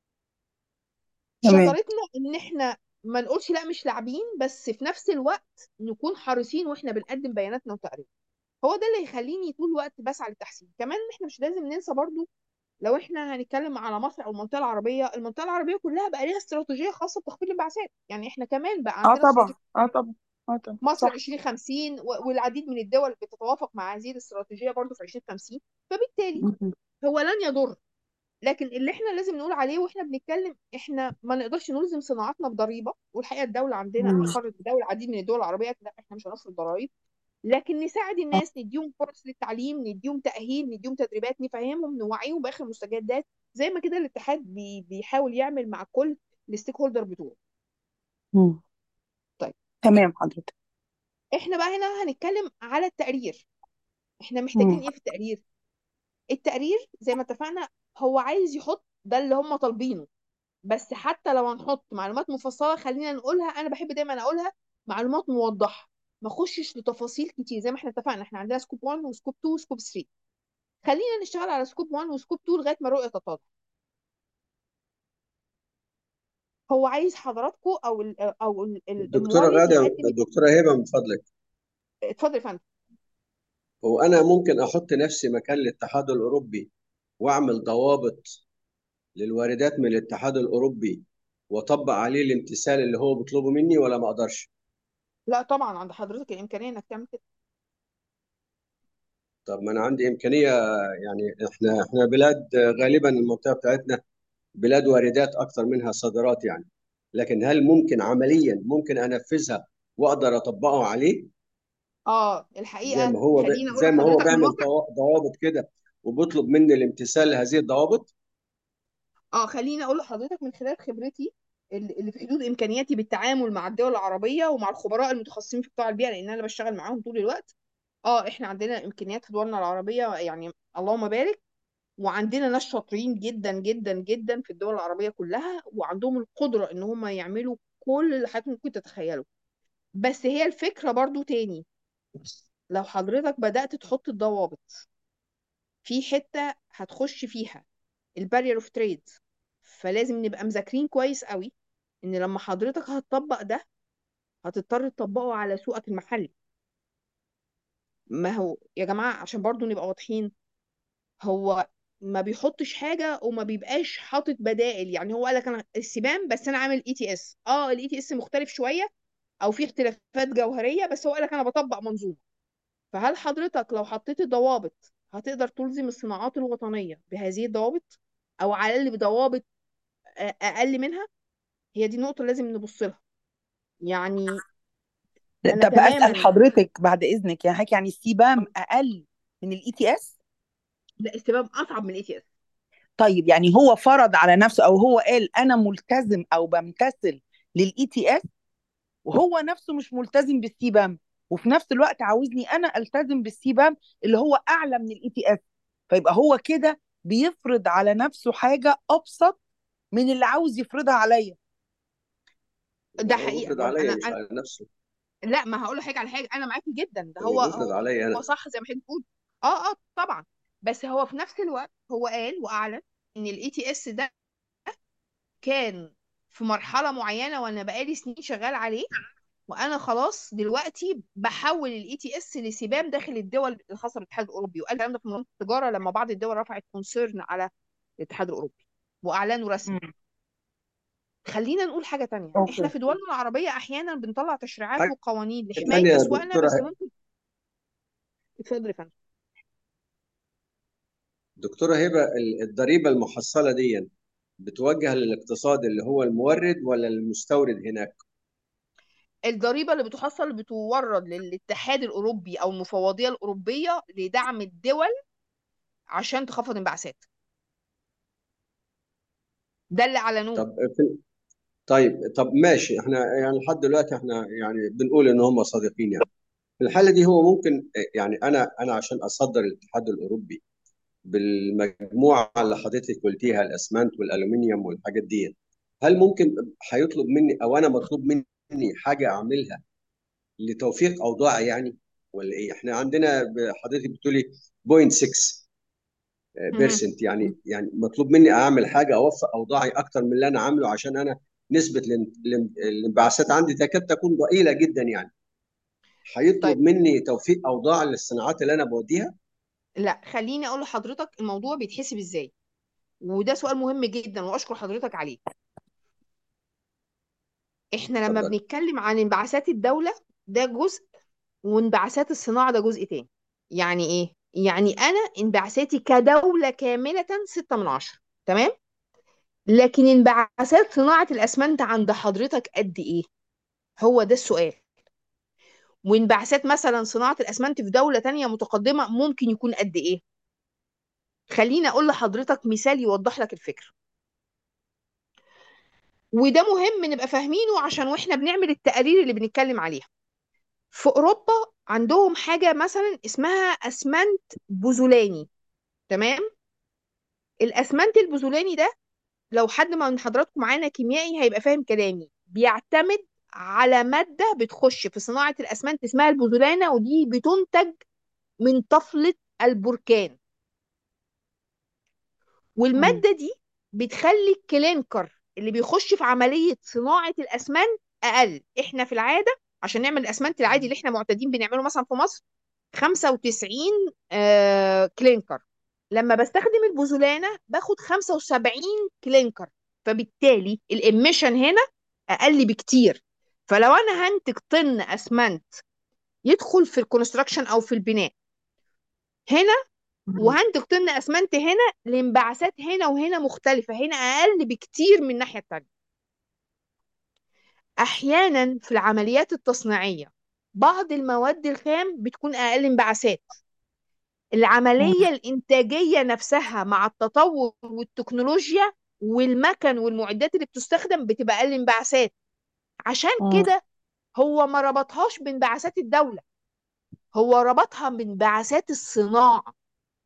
تمام شطارتنا ان احنا ما نقولش لا مش لاعبين بس في نفس الوقت نكون حريصين واحنا بنقدم بياناتنا وتقارير هو ده اللي يخليني طول الوقت بسعى للتحسين كمان احنا مش لازم ننسى برضو لو احنا هنتكلم على مصر او المنطقه العربيه المنطقه العربيه كلها بقى ليها استراتيجيه خاصه بتخفيض الانبعاثات يعني احنا كمان بقى اه عندنا طبعا استراتيجيه اه طبعا اه طبعا مصر صح 2050 و- والعديد من الدول بتتوافق مع هذه الاستراتيجيه برضو في 2050 فبالتالي مم. هو لن يضر لكن اللي احنا لازم نقول عليه واحنا بنتكلم احنا ما نقدرش نلزم صناعاتنا بضريبه والحقيقه الدوله عندنا مم. اقرت الدوله العديد من الدول العربيه لا احنا مش هنفرض ضرائب لكن نساعد آه. الناس نديهم فرص للتعليم نديهم تاهيل نديهم تدريبات نفهمهم نوعيهم باخر المستجدات زي ما كده الاتحاد بي بيحاول يعمل مع كل الستيك هولدر بتوعه مم. طيب تمام حضرتك احنا بقى هنا هنتكلم على التقرير احنا محتاجين مم. ايه في التقرير التقرير زي ما اتفقنا هو عايز يحط ده اللي هم طالبينه بس حتى لو هنحط معلومات مفصله خلينا نقولها انا بحب دايما اقولها معلومات موضحه ما اخشش لتفاصيل كتير زي ما احنا اتفقنا احنا عندنا سكوب 1 وسكوب 2 وسكوب 3 خلينا نشتغل على سكوب 1 وسكوب 2 لغايه ما الرؤيه تتضح هو عايز حضراتكم او ال او ال- ال- الدكتورة المورد غادة يقدم الدكتورة هبة من فضلك اتفضل يا فندم هو أنا ممكن أحط نفسي مكان الاتحاد الأوروبي وأعمل ضوابط للواردات من الاتحاد الأوروبي وأطبق عليه الامتثال اللي هو بيطلبه مني ولا ما أقدرش؟ لا طبعا عند حضرتك الامكانيه انك تعمل كده طب ما أنا عندي إمكانية يعني إحنا إحنا بلاد غالبا المنطقة بتاعتنا بلاد واردات أكثر منها صادرات يعني لكن هل ممكن عمليا ممكن أنفذها وأقدر أطبقه عليه اه زي الحقيقه ما هو ب... خليني اقول زي ما هو لحضرتك من بيعمل واقع ضوا- ضوابط كده وبيطلب مني الامتثال لهذه الضوابط؟ اه خليني اقول لحضرتك من خلال خبرتي اللي اللي في حدود امكانياتي بالتعامل مع الدول العربيه ومع الخبراء المتخصصين في قطاع البيئه لان انا بشتغل معاهم طول الوقت اه احنا عندنا امكانيات في دولنا العربيه يعني اللهم بارك وعندنا ناس شاطرين جدا جدا جدا في الدول العربيه كلها وعندهم القدره ان هم يعملوا كل اللي حضرتك ممكن تتخيله بس هي الفكرة برضو تاني لو حضرتك بدأت تحط الضوابط في حتة هتخش فيها البارير اوف تريد فلازم نبقى مذاكرين كويس قوي ان لما حضرتك هتطبق ده هتضطر تطبقه على سوقك المحلي ما هو يا جماعة عشان برضو نبقى واضحين هو ما بيحطش حاجة وما بيبقاش حاطط بدائل يعني هو قال لك انا السبام بس انا عامل اي تي اس اه الاي تي اس مختلف شوية او في اختلافات جوهرية بس هو قال لك انا بطبق منظومة فهل حضرتك لو حطيت الضوابط هتقدر تلزم الصناعات الوطنية بهذه الضوابط او على الاقل بضوابط آه، اقل منها هي دي نقطة لازم نبص لها يعني انا طب اسال تماما حضرتك بعد اذنك يعني حضرتك يعني السيبام اقل من الاي تي اس لا استباب اصعب من الاي تي اس طيب يعني هو فرض على نفسه او هو قال انا ملتزم او بمتثل للاي تي اس وهو نفسه مش ملتزم بالسيبام وفي نفس الوقت عاوزني انا التزم بالسيبام اللي هو اعلى من الاي تي اس فيبقى هو كده بيفرض على نفسه حاجه ابسط من اللي عاوز يفرضها عليا ده هو حقيقة بيفرض برضه عليا انا مش انا على نفسه لا ما هقول لحضرتك على حاجة انا معاكي جدا ده هو هو بيفرض هو عليا هو انا صح زي ما حضرتك بتقول اه اه طبعا بس هو في نفس الوقت هو قال واعلن ان الاي تي اس ده كان في مرحلة معينة وانا بقالي سنين شغال عليه وانا خلاص دلوقتي بحول الاي تي اس لسبام داخل الدول الخاصه بالاتحاد الاوروبي وقال الكلام ده في منظمه التجاره لما بعض الدول رفعت كونسيرن على الاتحاد الاوروبي واعلانه رسمي مم. خلينا نقول حاجه تانية احنا اوكي في دولنا العربيه احيانا بنطلع تشريعات حاجه وقوانين لحمايه ثانيه يا اسواقنا دكتوره بس ممكن اتفضل يا فندم دكتوره هبه ال- الضريبه المحصله دي بتوجه للاقتصاد اللي هو المورد ولا المستورد هناك الضريبه اللي بتحصل اللي بتورد للاتحاد الاوروبي او المفوضيه الاوروبيه لدعم الدول عشان تخفض انبعاثات ده اللي اعلنوه طب في طيب طب ماشي احنا يعني لحد دلوقتي احنا يعني بنقول ان هم صادقين يعني في الحاله دي هو ممكن يعني انا انا عشان اصدر الاتحاد الاوروبي بالمجموعه اللي حضرتك قلتيها الاسمنت والالومنيوم والحاجات دي هل ممكن هيطلب مني او انا مطلوب مني حاجه اعملها لتوفيق اوضاعي يعني ولا ايه احنا عندنا ب- حضرتك بتقولي 0.6 مهم. بيرسنت يعني يعني مطلوب مني اعمل حاجه اوفق اوضاعي اكتر من اللي انا عامله عشان انا نسبه الان- الان- الانبعاثات عندي تكاد تكون ضئيله جدا يعني هيطلب طيب مني توفيق اوضاع للصناعات اللي انا بوديها لا خليني اقول لحضرتك الموضوع بيتحسب ازاي وده سؤال مهم جدا واشكر حضرتك عليه احنا لما اتفضل بنتكلم عن انبعاثات الدولة ده جزء وانبعاثات الصناعة ده جزء تاني يعني ايه يعني انا انبعاثاتي كدولة كاملة ستة من عشرة تمام لكن انبعاثات صناعة الاسمنت عند حضرتك قد ايه هو ده السؤال وانبعاثات مثلا صناعة الاسمنت في دولة تانية متقدمة ممكن يكون قد ايه خليني اقول لحضرتك مثال يوضح لك الفكرة وده مهم نبقى فاهمينه عشان واحنا بنعمل التقارير اللي بنتكلم عليها في اوروبا عندهم حاجه مثلا اسمها اسمنت بوزولاني تمام الاسمنت البوزولاني ده لو حد من حضراتكم معانا كيميائي هيبقى فاهم كلامي بيعتمد على ماده بتخش في صناعه الاسمنت اسمها البوزولانه ودي بتنتج من طفله البركان مم. والماده دي بتخلي الكلينكر اللي بيخش في عمليه صناعه الاسمنت اقل احنا في العاده عشان نعمل الاسمنت العادي اللي احنا معتادين بنعمله مثلا في مصر 95 آه كلينكر لما بستخدم البوزولانة باخد 75 كلينكر فبالتالي الاميشن هنا اقل بكتير فلو انا هنتج طن اسمنت يدخل في الكونستراكشن او في البناء هنا مم. وهنتج طن اسمنت هنا الانبعاثات هنا وهنا مختلفة هنا اقل بكتير من الناحية التانية احيانا في العمليات التصنيعية بعض المواد الخام بتكون اقل انبعاثات مم. العملية الإنتاجية نفسها مع التطور والتكنولوجيا والمكن والمعدات اللي بتستخدم بتبقى أقل انبعاثات عشان مم. كده هو ما ربطهاش بانبعاثات الدولة هو ربطها بانبعاثات الصناعة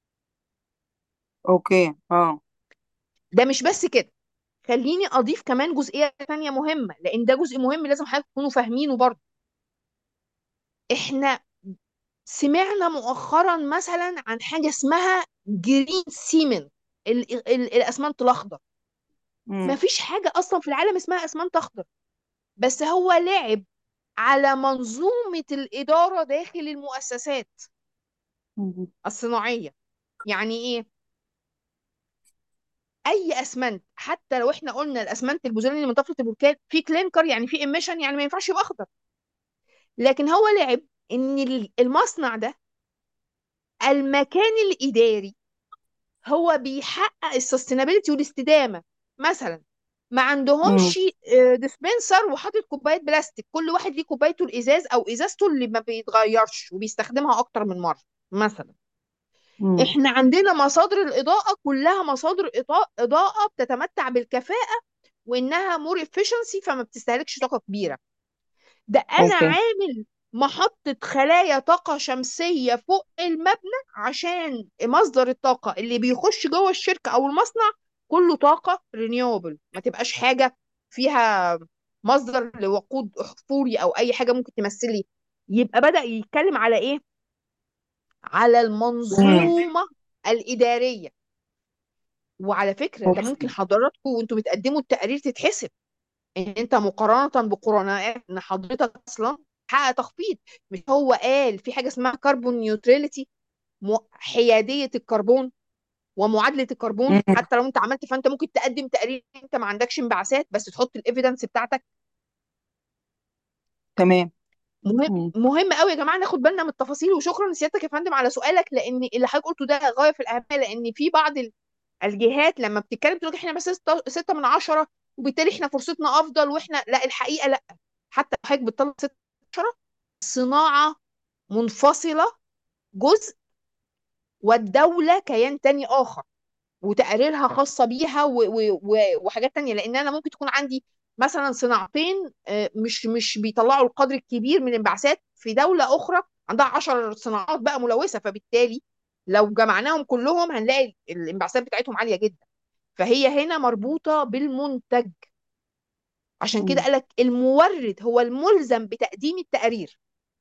اوكي اه ده مش بس كده خليني أضيف كمان جزئية تانية مهمة لأن ده جزء مهم لازم حضرتك تكونوا فاهمينه برضه احنا سمعنا مؤخرا مثلا عن حاجة اسمها جرين سيمنت ال ال الاسمنت الاخضر مم. مفيش حاجة اصلا في العالم اسمها اسمنت اخضر بس هو لعب على منظومة الإدارة داخل المؤسسات مم. الصناعية يعني ايه اي اسمنت حتى لو احنا قلنا الاسمنت البوزيلاني من طفله البركان في كلينكر يعني في اميشن يعني ما ينفعش يبقى اخضر لكن هو لعب ان ال- المصنع ده المكان الاداري هو بيحقق السستينابيلتي والاستدامه مثلا ما مم. عندهمش ديسبنسر وحاطط كوبايه بلاستيك كل واحد ليه كوبايته الازاز او ازازته اللي ما بيتغيرش وبيستخدمها اكتر من مره مثلا مم. احنا عندنا مصادر الاضاءه كلها مصادر إضاءة إضاءة بتتمتع بالكفاءه وانها مور efficiency فما بتستهلكش طاقه كبيره ده انا اوكي عامل محطه خلايا طاقه شمسيه فوق المبنى عشان مصدر الطاقه اللي بيخش جوه الشركه او المصنع كله طاقه رينيوبل ما تبقاش حاجه فيها مصدر لوقود احفوري او اي حاجه ممكن تمثل لي يبقى بدأ يتكلم على ايه على مم. المنظومه الاداريه وعلى فكره ده ممكن اوكي حضراتكم وانتم بتقدموا التقارير تتحسب ان انت مقارنه بقرناء ان حضرتك اصلا حقق تخفيض مش هو قال في حاجه اسمها كربون نيوتراليتي حياديه الكربون ومعادله الكربون مم. حتى لو انت عملت فانت ممكن تقدم تقرير انت ما عندكش انبعاثات بس تحط الايفيدنس بتاعتك تمام مهم مم. مهم قوي يا جماعه ناخد بالنا من التفاصيل وشكرا لسيادتك يا فندم على سؤالك لان اللي حضرتك قلته ده غايه في الاهميه لان في بعض ال- الجهات لما بتتكلم تقول لك احنا بس ستة ستة من عشرة وبالتالي احنا فرصتنا افضل واحنا لا الحقيقه لا حتى حضرتك بتطلع ستة من عشرة صناعه منفصله جزء والدوله كيان تاني اخر وتقاريرها خاصة بيها و و و وحاجات تانية لأن أنا ممكن تكون عندي مثلا صناعتين آه، مش مش بيطلعوا القدر الكبير من الانبعاثات في دولة أخرى عندها عشر صناعات بقى ملوثة فبالتالي لو جمعناهم كلهم هنلاقي الانبعاثات بتاعتهم عالية جدا فهي هنا مربوطة بالمنتج عشان كده مم. قالك المورد هو الملزم بتقديم التقارير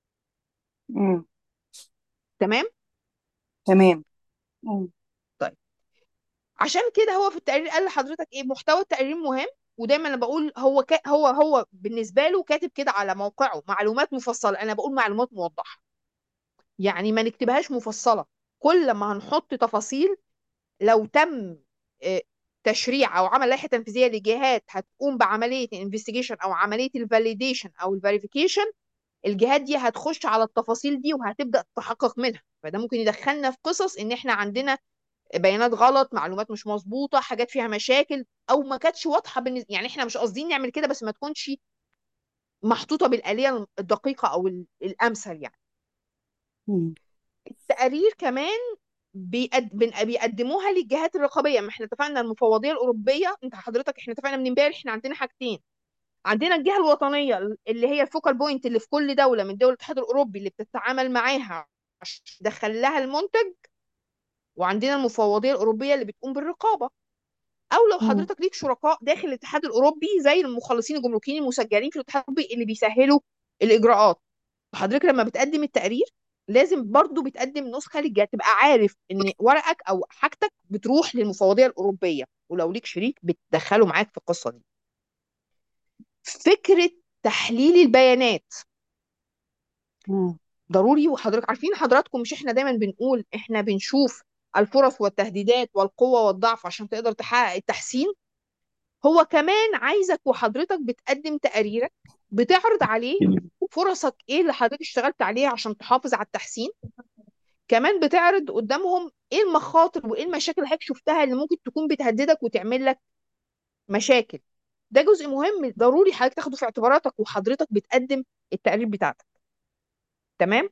مم. تمام تمام مم. طيب عشان كده هو في التقرير قال لحضرتك ايه محتوى التقرير مهم ودايما انا بقول هو كا هو هو بالنسبه له كاتب كده على موقعه معلومات مفصله انا بقول معلومات موضحه يعني ما نكتبهاش مفصله كل ما هنحط تفاصيل لو تم آه، تشريع او عمل لائحه تنفيذيه لجهات هتقوم بعمليه الانفستيجيشن او عمليه الفاليديشن او الفيريفيكيشن الجهات دي هتخش على التفاصيل دي وهتبدا تحقق منها فده ممكن يدخلنا في قصص ان احنا عندنا بيانات غلط معلومات مش مظبوطه حاجات فيها مشاكل او ما كانتش واضحه بالنسبه يعني احنا مش قاصدين نعمل كده بس ما تكونش محطوطه بالاليه الدقيقه او ال- الامثل يعني مم. التقارير كمان بيقد... بن- بيقدموها للجهات الرقابيه ما احنا اتفقنا المفوضيه الاوروبيه انت حضرتك احنا اتفقنا من امبارح احنا عندنا حاجتين عندنا الجهه الوطنيه اللي هي الفوكال بوينت اللي في كل دوله من دول الاتحاد الاوروبي اللي بتتعامل معاها عشان تدخل لها المنتج وعندنا المفوضيه الاوروبيه اللي بتقوم بالرقابه او لو مم. حضرتك ليك شركاء داخل الاتحاد الاوروبي زي المخلصين الجمركيين المسجلين في الاتحاد الاوروبي اللي بيسهلوا الاجراءات حضرتك لما بتقدم التقرير لازم برضو بتقدم نسخه للجهه تبقى عارف ان ورقك او حاجتك بتروح للمفوضيه الاوروبيه ولو ليك شريك بتدخله معاك في القصه دي فكره تحليل البيانات مم. ضروري وحضرتك عارفين حضراتكم مش احنا دايما بنقول احنا بنشوف الفرص والتهديدات والقوه والضعف عشان تقدر تحقق التحسين هو كمان عايزك وحضرتك بتقدم تقاريرك بتعرض عليه فرصك ايه اللي حضرتك اشتغلت عليها عشان تحافظ على التحسين كمان بتعرض قدامهم ايه المخاطر وايه المشاكل اللي حضرتك شفتها اللي ممكن تكون بتهددك وتعمل لك مشاكل ده جزء مهم ضروري حضرتك تاخده في اعتباراتك وحضرتك بتقدم التقرير بتاعتك تمام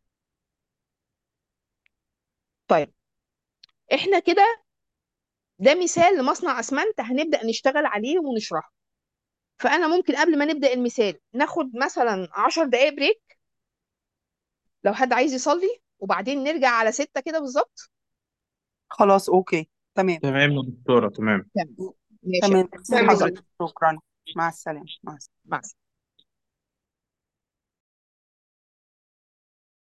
طيب احنا كده ده مثال لمصنع اسمنت هنبدأ نشتغل عليه ونشرحه فانا ممكن قبل ما نبدأ المثال ناخد مثلا 10 دقائق بريك لو حد عايز يصلي وبعدين نرجع على ستة كده بالظبط خلاص اوكي تمام تمام يا دكتورة تمام تمام ماشي تمام ميرسي تمام يا حضرتك شكرا مع السلامة مع السلامة مع السلامة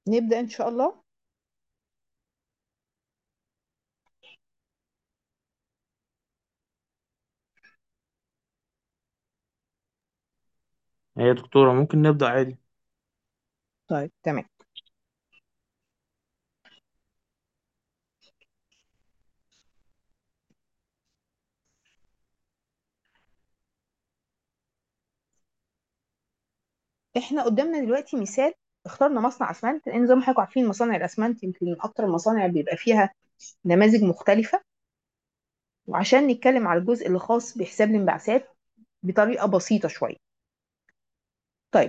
نبدأ إن شاء الله هي دكتورة ممكن نبدأ عادي طيب تمام احنا قدامنا دلوقتي مثال اخترنا مصنع اسمنت لان زي ما حضراتكم عارفين مصانع الاسمنت يمكن من اكتر المصانع بيبقى فيها نماذج مختلفة وعشان نتكلم على الجزء اللي خاص بحساب الانبعاثات بطريقة بسيطة شوية طيب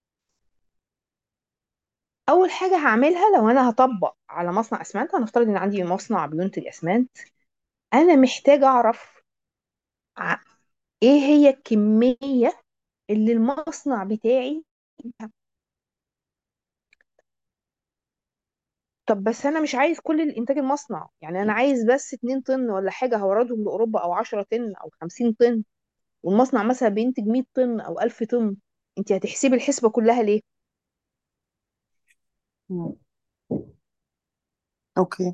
اول حاجة هعملها لو انا هطبق على مصنع اسمنت هنفترض ان عندي مصنع بينتج اسمنت انا محتاجة اعرف ع- ايه هي الكمية اللي المصنع بتاعي طب بس انا مش عايز كل الانتاج المصنع يعني انا عايز بس 2 طن ولا حاجه هوردهم لاوروبا او 10 طن او 50 طن والمصنع مثلا بينتج 100 طن او 1000 طن انت هتحسبي الحسبه كلها ليه مم. اوكي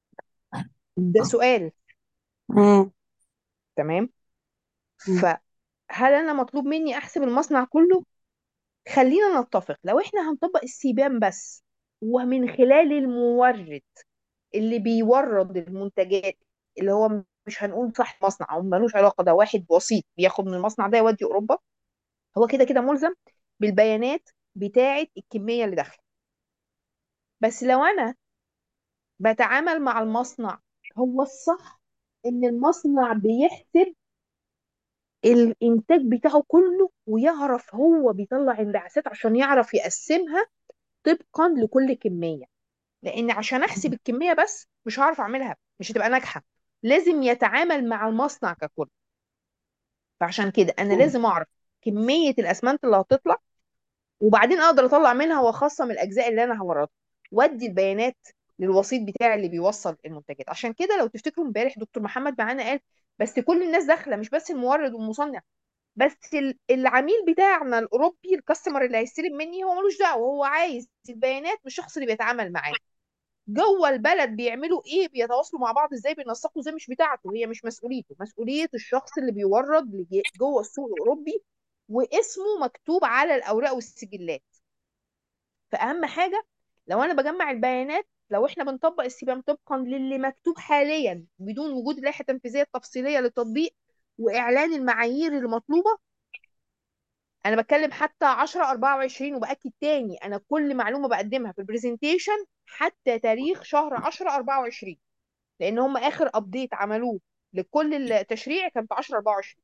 ده سؤال مم. تمام مم. فهل انا مطلوب مني احسب المصنع كله خلينا نتفق لو احنا هنطبق السيبان بس ومن خلال المورد اللي بيورد المنتجات اللي هو مش هنقول صاحب مصنع او ملوش علاقه ده واحد وسيط بياخد من المصنع ده يودي اوروبا هو كده كده ملزم بالبيانات بتاعه الكميه اللي داخله بس لو انا بتعامل مع المصنع هو الصح ان المصنع بيحسب الانتاج بتاعه كله ويعرف هو بيطلع انبعاثات عشان يعرف يقسمها طبقا لكل كميه لان عشان احسب الكميه بس مش هعرف اعملها مش هتبقى ناجحه لازم يتعامل مع المصنع ككل فعشان كده انا لازم اعرف كميه الاسمنت اللي هتطلع وبعدين اقدر اطلع منها واخصم الاجزاء اللي انا هوردها وادي البيانات للوسيط بتاعي اللي بيوصل المنتجات عشان كده لو تفتكروا امبارح دكتور محمد معانا قال بس كل الناس داخله مش بس المورد والمصنع بس ال- العميل بتاعنا الاوروبي الكاستمر اللي هيستلم مني هو ملوش دعوه هو عايز البيانات من الشخص اللي بيتعامل معاه جوه البلد بيعملوا ايه بيتواصلوا مع بعض ازاي بينسقوا ازاي مش بتاعته هي مش مسؤوليته مسؤوليه الشخص اللي بيورد لج- جوه السوق الاوروبي واسمه مكتوب على الاوراق والسجلات فاهم حاجه لو انا بجمع البيانات لو احنا بنطبق السيبام طبقا للي مكتوب حاليا بدون وجود اللائحه التنفيذيه التفصيليه للتطبيق واعلان المعايير المطلوبه انا بتكلم حتى 10 24 وباكد تاني انا كل معلومه بقدمها في البرزنتيشن حتى تاريخ شهر 10 24 لان هم اخر ابديت عملوه لكل التشريع كان في 10 24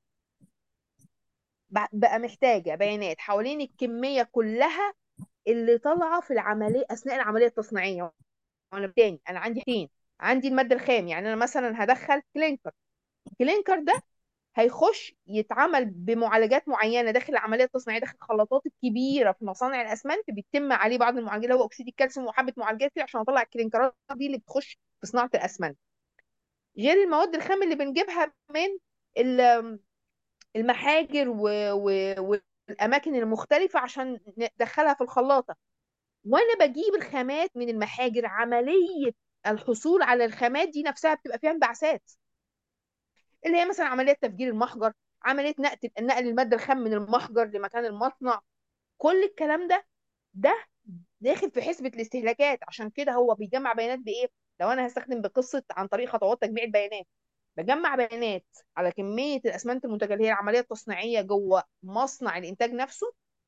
بق- بقى محتاجه بيانات حوالين الكميه كلها اللي طالعه في العمليه اثناء العمليه التصنيعيه وانا تاني انا عندي حاجتين عندي الماده الخام يعني انا مثلا هدخل كلينكر الكلينكر ده هيخش يتعمل بمعالجات معينه داخل العمليه التصنيعيه داخل الخلاطات الكبيره في مصانع الاسمنت بيتم عليه بعض المعالجات اللي هو اكسيد الكالسيوم وحبه معالجات كده عشان اطلع الكلينكرات دي اللي بتخش في صناعه الاسمنت غير المواد الخام اللي بنجيبها من ال- المحاجر و... و... والاماكن المختلفه عشان ندخلها في الخلاطه وانا بجيب الخامات من المحاجر عمليه الحصول على الخامات دي نفسها بتبقى فيها انبعاثات اللي هي مثلا عمليه تفجير المحجر عمليه نقل نقل الماده الخام من المحجر لمكان المصنع كل الكلام ده ده داخل في حسبه الاستهلاكات عشان كده هو بيجمع بيانات بايه لو انا هستخدم بقصه عن طريق خطوات تجميع البيانات بجمع بيانات على كميه الاسمنت المنتجه اللي هي العمليه التصنيعيه جوه مصنع الانتاج نفسه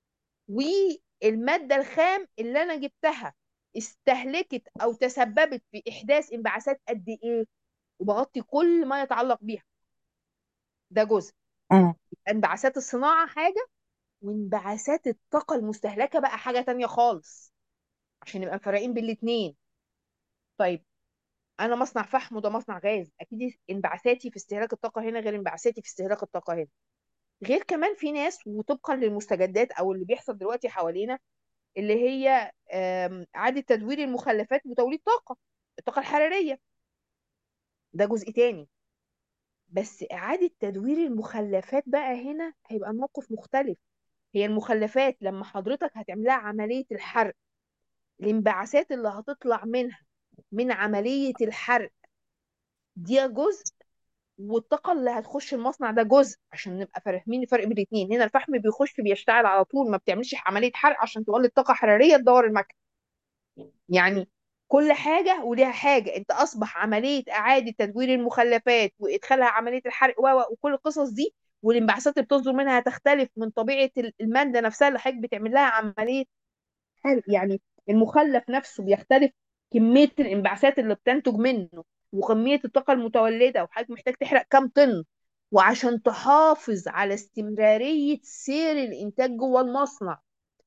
والماده الخام اللي انا جبتها استهلكت او تسببت في احداث انبعاثات قد ايه وبغطي كل ما يتعلق بيها ده جزء مم. انبعاثات الصناعه حاجه وانبعاثات الطاقه المستهلكه بقى حاجه تانية خالص عشان نبقى مفرقين بين الاتنين طيب انا مصنع فحم وده مصنع غاز اكيد انبعاثاتي في استهلاك الطاقه هنا غير انبعاثاتي في استهلاك الطاقه هنا غير كمان في ناس وطبقا للمستجدات او اللي بيحصل دلوقتي حوالينا اللي هي آم، اعاده تدوير المخلفات وتوليد طاقه الطاقه الحراريه ده جزء تاني بس اعاده تدوير المخلفات بقى هنا هيبقى الموقف مختلف هي المخلفات لما حضرتك هتعملها عمليه الحرق الانبعاثات اللي هتطلع منها من عملية الحرق دي جزء والطاقة اللي هتخش المصنع ده جزء عشان نبقى فاهمين الفرق بين الاتنين هنا الفحم بيخش بيشتغل على طول ما بتعملش عملية حرق عشان تولد طاقة حرارية تدور المكنة يعني كل حاجة وليها حاجة انت اصبح عملية اعادة تدوير المخلفات وادخالها عملية الحرق و و- وكل القصص دي والانبعاثات اللي بتصدر منها هتختلف من طبيعة ال- المادة نفسها اللي حضرتك بتعمل لها عملية حرق يعني المخلف نفسه بيختلف كمية الانبعاثات اللي بتنتج منه وكمية الطاقة المتولدة وحضرتك محتاج تحرق كام طن وعشان تحافظ على استمرارية سير الإنتاج جوه المصنع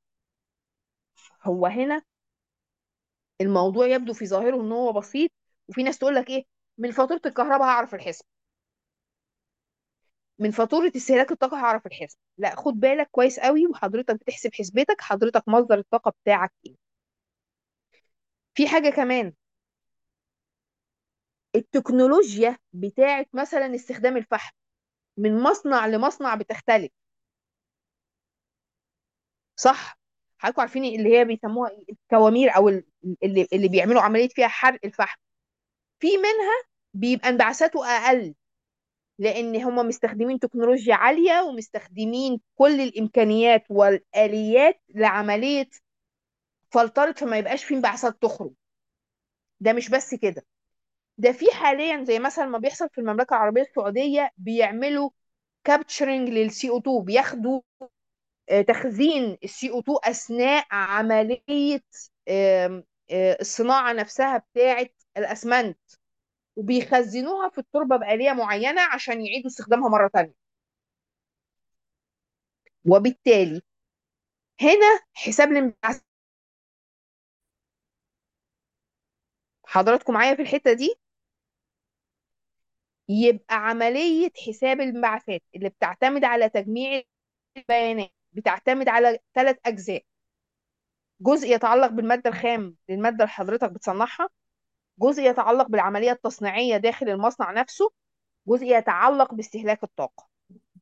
هو هنا الموضوع يبدو في ظاهره ان هو بسيط وفي ناس تقول لك ايه من فاتورة الكهرباء هعرف الحسب من فاتورة استهلاك الطاقة هعرف الحسب لا خد بالك كويس قوي وحضرتك بتحسب حسبتك حضرتك مصدر الطاقة بتاعك ايه في حاجة كمان التكنولوجيا بتاعت مثلا استخدام الفحم من مصنع لمصنع بتختلف صح حضراتكم عارفين اللي هي بيسموها إيه؟ الكوامير او ال- اللي اللي بيعملوا عملية فيها حرق الفحم في منها بيبقى انبعاثاته اقل لان هم مستخدمين تكنولوجيا عالية ومستخدمين كل الامكانيات والاليات لعملية فلترة فما يبقاش في انبعاثات تخرج ده مش بس كده ده في حاليا زي مثلا ما بيحصل في المملكة العربية السعودية بيعملوا كابتشرنج للسي او 2 بياخدوا آه، تخزين السي او 2 اثناء عملية آم، آه، الصناعة نفسها بتاعة الاسمنت وبيخزنوها في التربة بآلية معينة عشان يعيدوا استخدامها مرة تانية وبالتالي هنا حساب الانبعاث حضراتكم معايا في الحتة دي يبقى عملية حساب الانبعاثات اللي بتعتمد على تجميع البيانات بتعتمد على ثلاث أجزاء جزء يتعلق بالمادة الخام للمادة اللي حضرتك بتصنعها جزء يتعلق بالعملية التصنيعية داخل المصنع نفسه جزء يتعلق باستهلاك الطاقة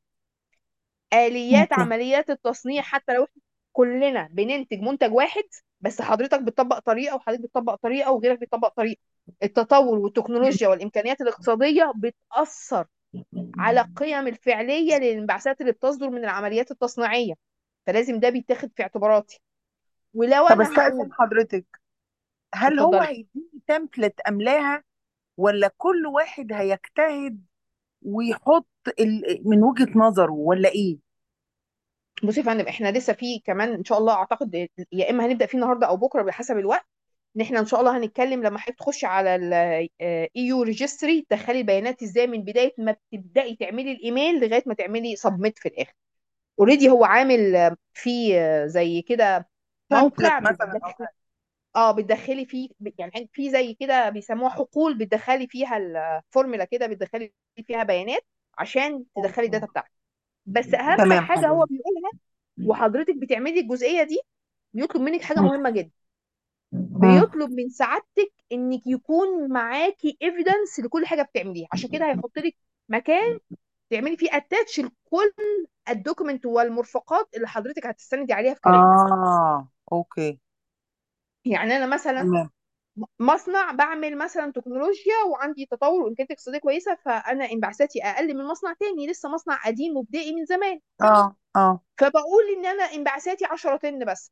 آليات اوكي عمليات التصنيع حتى لو احنا كلنا بننتج منتج واحد بس حضرتك بتطبق طريقة وحضرتك بتطبق طريقة وغيرك بيطبق طريقة التطور والتكنولوجيا والإمكانيات الاقتصادية بتأثر على القيم الفعلية للانبعاثات اللي بتصدر من العمليات التصنيعية فلازم ده بيتاخد في اعتباراتي ولو طب أنا استأذن هقول حضرتك هل هو اتفضلي هيديني تمبلت املاها ولا كل واحد هيجتهد ويحط ال... من وجهة نظره ولا ايه بصي يا فندم احنا لسه في كمان ان شاء الله اعتقد يا اما هنبدا فيه النهارده او بكره بحسب الوقت ان احنا ان شاء الله هنتكلم لما حضرتك تخشي على الاي يو ريجستري تدخلي البيانات ازاي من بدايه ما بتبداي تعملي الايميل لغايه ما تعملي سبميت في الاخر اوريدي هو عامل آه، في آه، زي كده تمبلت موقع مثلا او بتدخل حاجة اه بتدخلي فيه يعني في زي كده بيسموها حقول بتدخلي فيها الفورمولا كده بتدخلي فيها بيانات عشان تدخلي الداتا بتاعتك بس اهم تمام حاجه هو حضرتك بيقولها وحضرتك بتعملي الجزئيه دي بيطلب منك حاجه مم. مهمه جدا مم. بيطلب من سعادتك انك يكون معاكي ايفيدنس لكل حاجه بتعمليها عشان كده هيحط لك مكان تعملي فيه اتاتش لكل الدوكيمنت والمرفقات اللي حضرتك هتستندي عليها في كلامك اه اوكي يعني انا مثلا تمام مصنع بعمل مثلا تكنولوجيا وعندي تطور وامكانيات اقتصاديه كويسه فانا انبعاثاتي اقل من مصنع تاني لسه مصنع قديم مبدئي من زمان اه اه فبقول ان انا انبعاثاتي 10 طن بس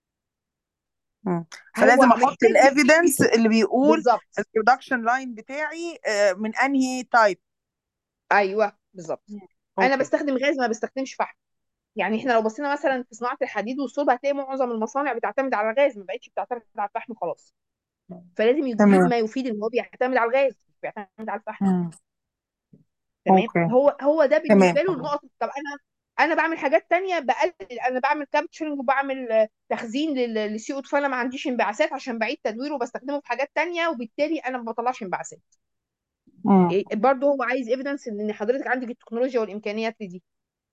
مم. هو فلازم احط محتاج الايفيدنس اللي بيقول بالظبط البرودكشن لاين بتاعي آه، من انهي تايب ايوه بالظبط انا اوكي بستخدم غاز ما بستخدمش فحم يعني احنا لو بصينا مثلا في صناعه الحديد والصلب هتلاقي معظم المصانع بتعتمد على الغاز ما بقتش بتعتمد على الفحم خلاص فلازم يجيب تمام ما يفيد ان هو بيعتمد على الغاز مش بيعتمد على الفحم مم. تمام اوكي هو هو ده تمام بالنسبه له حضرتك النقط طب انا انا بعمل حاجات تانية بقلل انا بعمل كابتشرنج وبعمل آه، تخزين للسي او فانا ما عنديش انبعاثات عشان بعيد تدويره وبستخدمه في حاجات تانية وبالتالي انا ما بطلعش انبعاثات مم. إيه، برضه هو عايز ايفيدنس ان حضرتك عندك التكنولوجيا والامكانيات لدي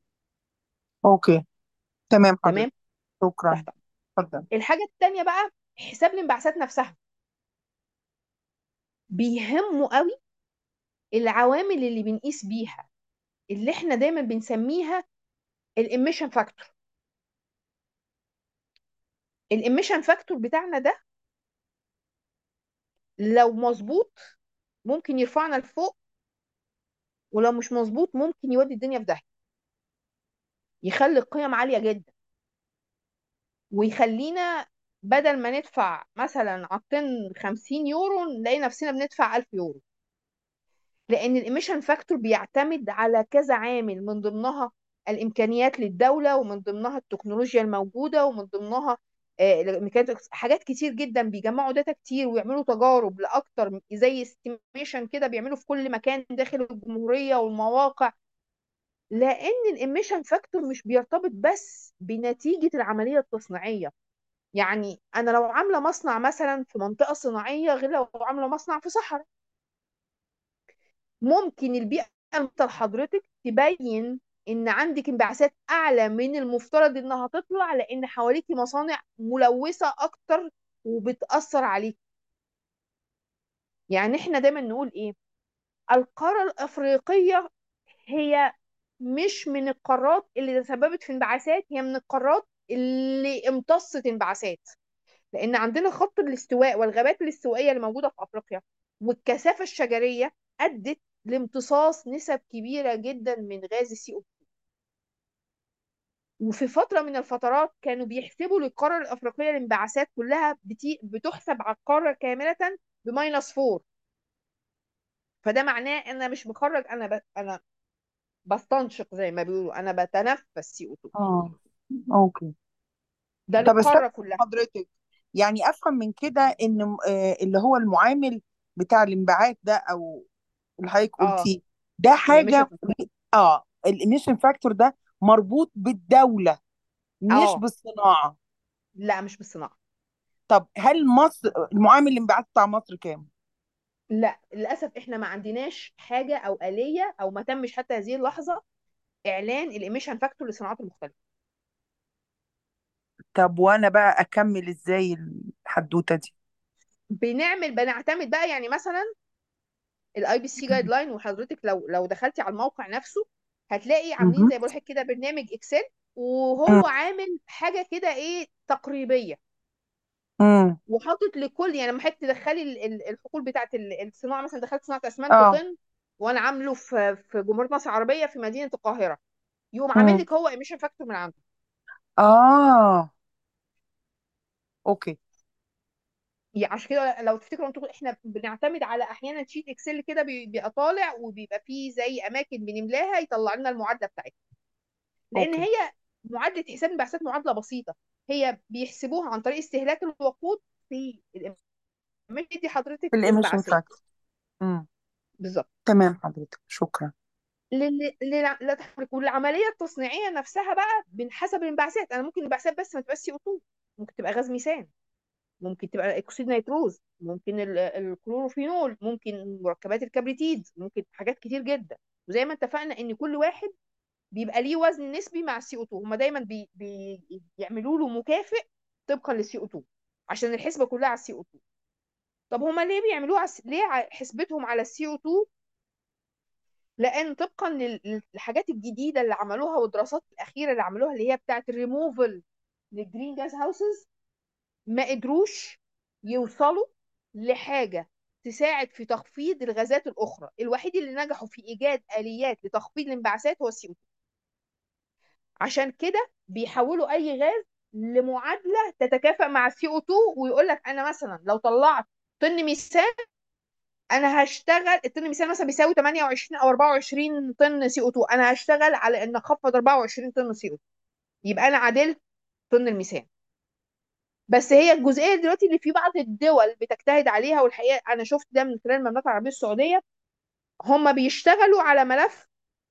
اوكي تمام حضرتك تمام شكرا تحت اتفضل الحاجه التانية بقى حساب الانبعاثات نفسها بيهمه قوي العوامل اللي بنقيس بيها اللي احنا دايما بنسميها الاميشن فاكتور الاميشن فاكتور بتاعنا ده لو مظبوط ممكن يرفعنا لفوق ولو مش مظبوط ممكن يودي الدنيا في داهيه يخلي القيم عاليه جدا ويخلينا بدل ما ندفع مثلا عطين 50 يورو نلاقي نفسنا بندفع 1000 يورو لان الاميشن فاكتور بيعتمد على كذا عامل من ضمنها الامكانيات للدوله ومن ضمنها التكنولوجيا الموجوده ومن ضمنها آه، الميكانيكس حاجات كتير جدا بيجمعوا داتا كتير ويعملوا تجارب لاكتر زي استيميشن كده بيعملوا في كل مكان داخل الجمهوريه والمواقع لان الاميشن فاكتور مش بيرتبط بس بنتيجه العمليه التصنيعيه يعني انا لو عامله مصنع مثلا في منطقه صناعيه غير لو عامله مصنع في صحراء ممكن البيئه المحيطه لحضرتك تبين ان عندك انبعاثات اعلى من المفترض انها تطلع لان حواليكي مصانع ملوثه اكتر وبتاثر عليك يعني احنا دايما نقول ايه القاره الافريقيه هي مش من القارات اللي تسببت في انبعاثات هي من القارات اللي امتصت انبعاثات لان عندنا خط الاستواء والغابات الاستوائيه اللي موجوده في افريقيا والكثافه الشجريه ادت لامتصاص نسب كبيره جدا من غاز السي او وفي فتره من الفترات كانوا بيحسبوا للقاره الافريقيه الانبعاثات كلها بتي... بتحسب على القاره كامله بماينس 4 فده معناه ان انا مش بخرج انا ب... انا بستنشق زي ما بيقولوا انا بتنفس سي او 2 اه اوكي ده طب للقاره استنى كلها حضرتك يعني افهم من كده ان آه، اللي هو المعامل بتاع الانبعاث ده او اللي حضرتك اه قلتيه ده الاميشن حاجه اه الاميشن فاكتور ده مربوط بالدوله مش اه بالصناعه لا مش بالصناعه طب هل مصر المعامل الانبعاث بتاع مصر كام؟ لا للاسف احنا ما عندناش حاجه او اليه او ما تمش حتى هذه اللحظه اعلان الاميشن فاكتور للصناعات المختلفه طب وانا بقى اكمل ازاي الحدوته دي؟ بنعمل بنعتمد بقى يعني مثلا الاي بي سي جايد لاين وحضرتك لو لو دخلتي على الموقع نفسه هتلاقي عاملين مهم. زي بقول لك كده برنامج اكسل مم. وهو عامل حاجه كده ايه تقريبيه مم. وحاطط لكل يعني لما حضرتك تدخلي ال- ال- الحقول بتاعت ال- الصناعه مثلا دخلت صناعه اسمنت اه طن وانا عامله في في جمهوريه مصر العربيه في مدينه القاهره يقوم عامل مم. لك هو ايميشن فاكتور من عنده اه اوكي يعني عشان كده لو تفتكروا انتوا احنا بنعتمد على احيانا شيت اكسل كده بي- بيبقى طالع وبيبقى فيه زي اماكن بنملاها يطلع لنا المعادله بتاعتها لان اوكي هي معادله حساب البعثات معادله بسيطه هي بيحسبوها عن طريق استهلاك الوقود في الإم- دي حضرتك في الاميشن البعثات فاكتور امم بالظبط تمام حضرتك شكرا لل- لل- للتحريك والعمليه التصنيعيه نفسها بقى بنحسب الانبعاثات انا ممكن الانبعاثات بس ما تبقاش سي او 2 ممكن تبقى غاز ميثان ممكن تبقى اكسيد نيتروز ممكن ال- الكلوروفينول ممكن مركبات الكبريتيد ممكن حاجات كتير جدا وزي ما اتفقنا ان كل واحد بيبقى ليه وزن نسبي مع السي او 2 هما دايما بي بي بيعملوا له مكافئ طبقا للسي او 2 عشان الحسبه كلها على السي او 2 طب هما ليه بيعملوها على الس- ليه ع- حسبتهم على السي او 2 لان طبقا لل- للحاجات الجديده اللي عملوها والدراسات الاخيره اللي عملوها اللي هي بتاعه الريموفل للجرين جاز هاوسز ما قدروش يوصلوا لحاجة تساعد في تخفيض الغازات الأخرى الوحيد اللي نجحوا في إيجاد آليات لتخفيض الانبعاثات هو السي او عشان كده بيحولوا أي غاز لمعادلة تتكافئ مع السي او 2 ويقول لك أنا مثلا لو طلعت طن ميثان أنا هشتغل الطن ميثان مثلا بيساوي 28 أو 24 طن سي او 2 أنا هشتغل على إن أخفض 24 طن سي او 2 يبقى أنا عدلت طن الميثان بس هي الجزئيه دلوقتي اللي في بعض الدول بتجتهد عليها والحقيقه انا شفت ده من خلال المملكه العربيه السعوديه هم بيشتغلوا على ملف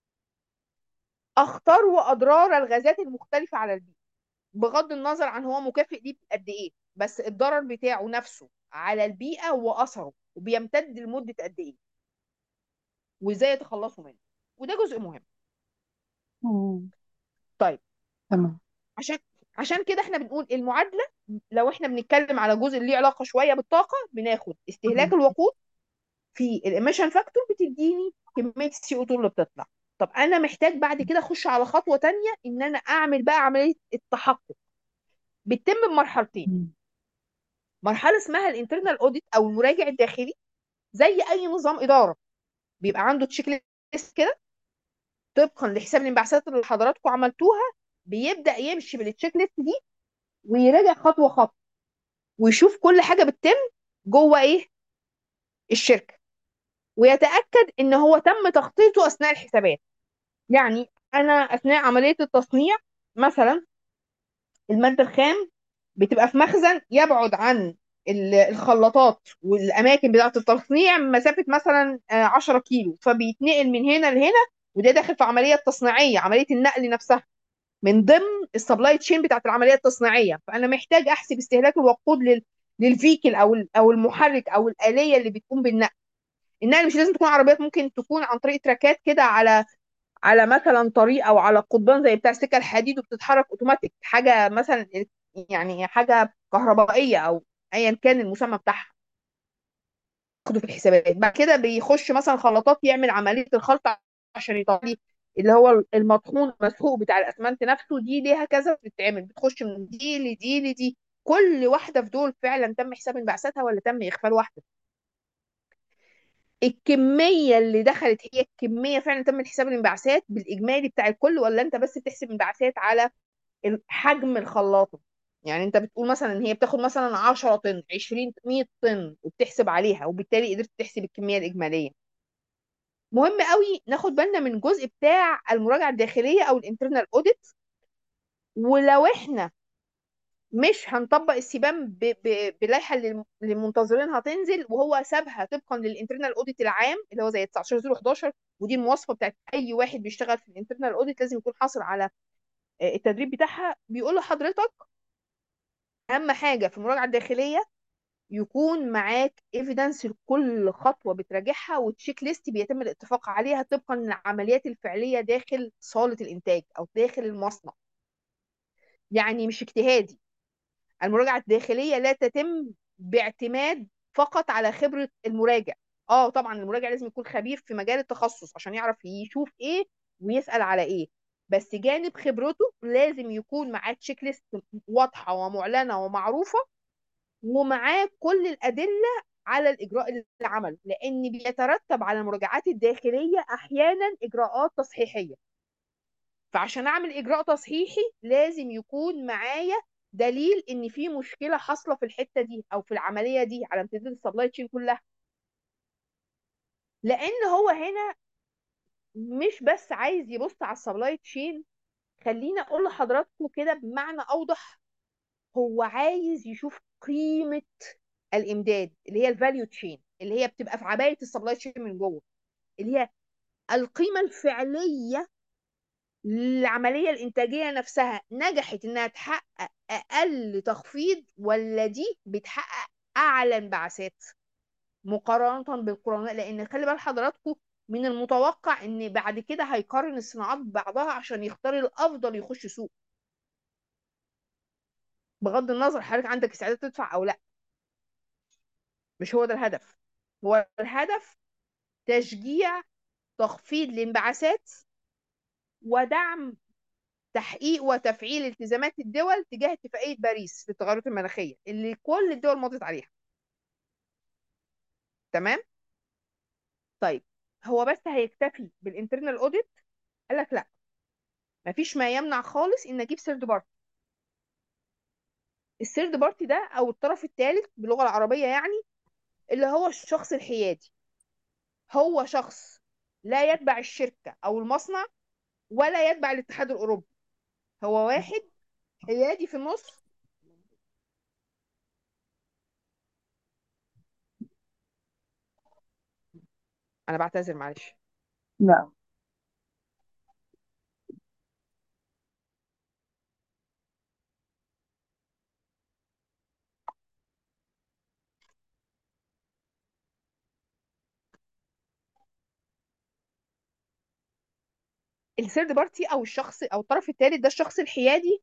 اخطار واضرار الغازات المختلفه على البيئه بغض النظر عن هو مكافئ ليه قد ايه بس الضرر بتاعه نفسه على البيئه واثره وبيمتد لمده قد ايه وازاي يتخلصوا منه وده جزء مهم مم. طيب تمام عشان عشان كده احنا بنقول المعادله لو احنا بنتكلم على جزء ليه علاقه شويه بالطاقه بناخد استهلاك مم. الوقود في الاميشن فاكتور بتديني كميه السي او 2 اللي بتطلع طب انا محتاج بعد كده اخش على خطوه تانية ان انا اعمل بقى عمليه التحقق بتتم بمرحلتين مم. مرحله اسمها الانترنال اوديت او المراجع الداخلي زي اي نظام اداره بيبقى عنده تشيك ليست كده طبقا لحساب الانبعاثات اللي حضراتكم عملتوها بيبدا يمشي بالتشيك ليست دي ويراجع خطوه خطوه ويشوف كل حاجه بتتم جوه ايه الشركه ويتاكد ان هو تم تخطيطه اثناء الحسابات يعني انا اثناء عمليه التصنيع مثلا الماده الخام بتبقى في مخزن يبعد عن ال- الخلاطات والاماكن بتاعه التصنيع مسافه مثلا آه، 10 كيلو فبيتنقل من هنا لهنا وده داخل في عمليه تصنيعيه عمليه النقل نفسها من ضمن السبلاي تشين بتاعه العمليه التصنيعيه فانا محتاج احسب استهلاك الوقود لل للفيكل او ال- او المحرك او الاليه اللي بتقوم بالنقل النقل مش لازم تكون عربيات ممكن تكون عن طريق تراكات كده على على مثلا طريق او على قضبان زي بتاع السكه الحديد وبتتحرك اوتوماتيك حاجه مثلا يعني حاجه كهربائيه او ايا كان المسمى بتاعها ياخده في الحسابات بعد كده بيخش مثلا خلاطات يعمل عمليه الخلط عشان يطلع لي اللي هو المطحون المسحوق بتاع الاسمنت نفسه دي ليها كذا بتتعمل بتخش من دي لدي لدي كل واحده في دول فعلا تم حساب انبعاثاتها ولا تم اغفال واحده الكميه اللي دخلت هي الكميه فعلا تم حساب الانبعاثات بالاجمالي بتاع الكل ولا انت بس بتحسب انبعاثات على حجم الخلاطه يعني انت بتقول مثلا ان هي بتاخد مثلا 10 طن 20 100 طن وبتحسب عليها وبالتالي قدرت تحسب الكميه الاجماليه مهم قوي ناخد بالنا من الجزء بتاع المراجعه الداخليه او الانترنال اوديت ولو احنا مش هنطبق السبام ب- ب- بلائحه اللي الم- اللي منتظرينها تنزل وهو سابها طبقا للانترنال اوديت العام اللي هو زي 19011 ودي المواصفه بتاعت اي واحد بيشتغل في الانترنال اوديت لازم يكون حاصل على آه، التدريب بتاعها بيقول لحضرتك اهم حاجه في المراجعه الداخليه يكون معاك ايفيدنس لكل خطوه بتراجعها وتشيك ليست بيتم الاتفاق عليها طبقا للعمليات الفعليه داخل صاله الانتاج او داخل المصنع يعني مش اجتهادي المراجعه الداخليه لا تتم باعتماد فقط على خبره المراجع اه طبعا المراجع لازم يكون خبير في مجال التخصص عشان يعرف يشوف ايه ويسأل على ايه بس جانب خبرته لازم يكون معاه تشيك ليست واضحه ومعلنه ومعروفه ومعاه كل الأدلة على الإجراء اللي عمله لأن بيترتب على المراجعات الداخلية أحيانا إجراءات تصحيحية فعشان أعمل إجراء تصحيحي لازم يكون معايا دليل إن في مشكلة حاصلة في الحتة دي أو في العملية دي على امتداد السبلاي تشين كلها لأن هو هنا مش بس عايز يبص على السبلاي تشين خليني أقول لحضراتكم كده بمعنى أوضح هو عايز يشوف قيمة الامداد اللي هي الفاليو تشين اللي هي بتبقى في عبايه السبلاي تشين من جوه اللي هي القيمه الفعليه للعمليه الانتاجيه نفسها نجحت انها تحقق اقل تخفيض ولا دي بتحقق اعلى انبعاثات مقارنه بالقرناء لان خلي بال حضراتكم من المتوقع ان بعد كده هيقارن الصناعات ببعضها عشان يختار الافضل يخش سوق بغض النظر حضرتك عندك استعداد تدفع او لا مش هو ده الهدف هو الهدف تشجيع تخفيض الانبعاثات ودعم تحقيق وتفعيل التزامات الدول تجاه اتفاقية باريس للتغيرات المناخية اللي كل الدول مضت عليها تمام طيب هو بس هيكتفي بالانترنال اوديت قال لك لا مفيش ما يمنع خالص ان اجيب سيرد بارتي السيرد بارتي ده او الطرف الثالث باللغة العربية يعني اللي هو الشخص الحيادي هو شخص لا يتبع الشركة او المصنع ولا يتبع الاتحاد الاوروبي هو واحد حيادي في النص انا بعتذر معلش لا الثيرد بارتي او الشخص او الطرف الثالث ده الشخص الحيادي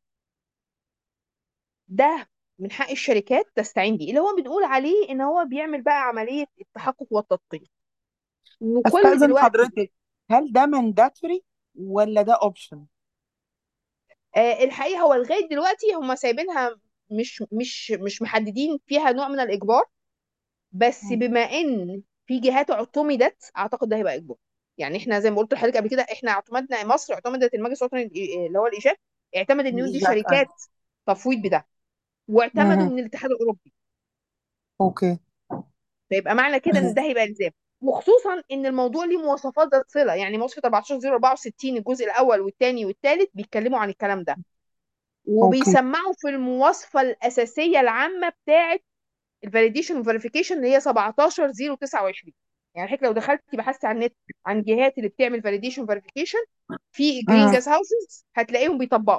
ده من حق الشركات تستعين بيه اللي هو بنقول عليه ان هو بيعمل بقى عمليه التحقق والتدقيق وكل استاذن دلوقتي حضرتك هل ده مانداتوري ولا ده اوبشن آه الحقيقه هو لغايه دلوقتي هم سايبينها مش مش مش محددين فيها نوع من الاجبار بس مم. بما ان في جهات اعتمدت اعتقد ده هيبقى اجبار يعني احنا زي ما قلت لحضرتك قبل كده احنا اعتمدنا مصر اعتمدت المجلس الوطني اللي هو الايجاد اعتمد ان دي الإيجاد أيوة شركات تفويض بده واعتمدوا مم. من الاتحاد الاوروبي أوكي فيبقى معنى كده ان ده هيبقى الزام وخصوصا ان الموضوع ليه مواصفات ذات صله يعني مواصفه 14064 الجزء الاول والثاني والثالث بيتكلموا عن الكلام ده أوكي وبيسمعوا في المواصفه الاساسيه العامه بتاعه الفاليديشن والفيريفيكيشن اللي هي 17029 يعني حضرتك لو دخلتي بحثتي على النت عن جهات اللي بتعمل فاليديشن وفيريفيكيشن في جرين مم. جاز هاوسز هتلاقيهم بيطبقوا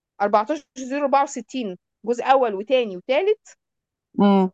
14064 جزء اول وثاني وثالث مم.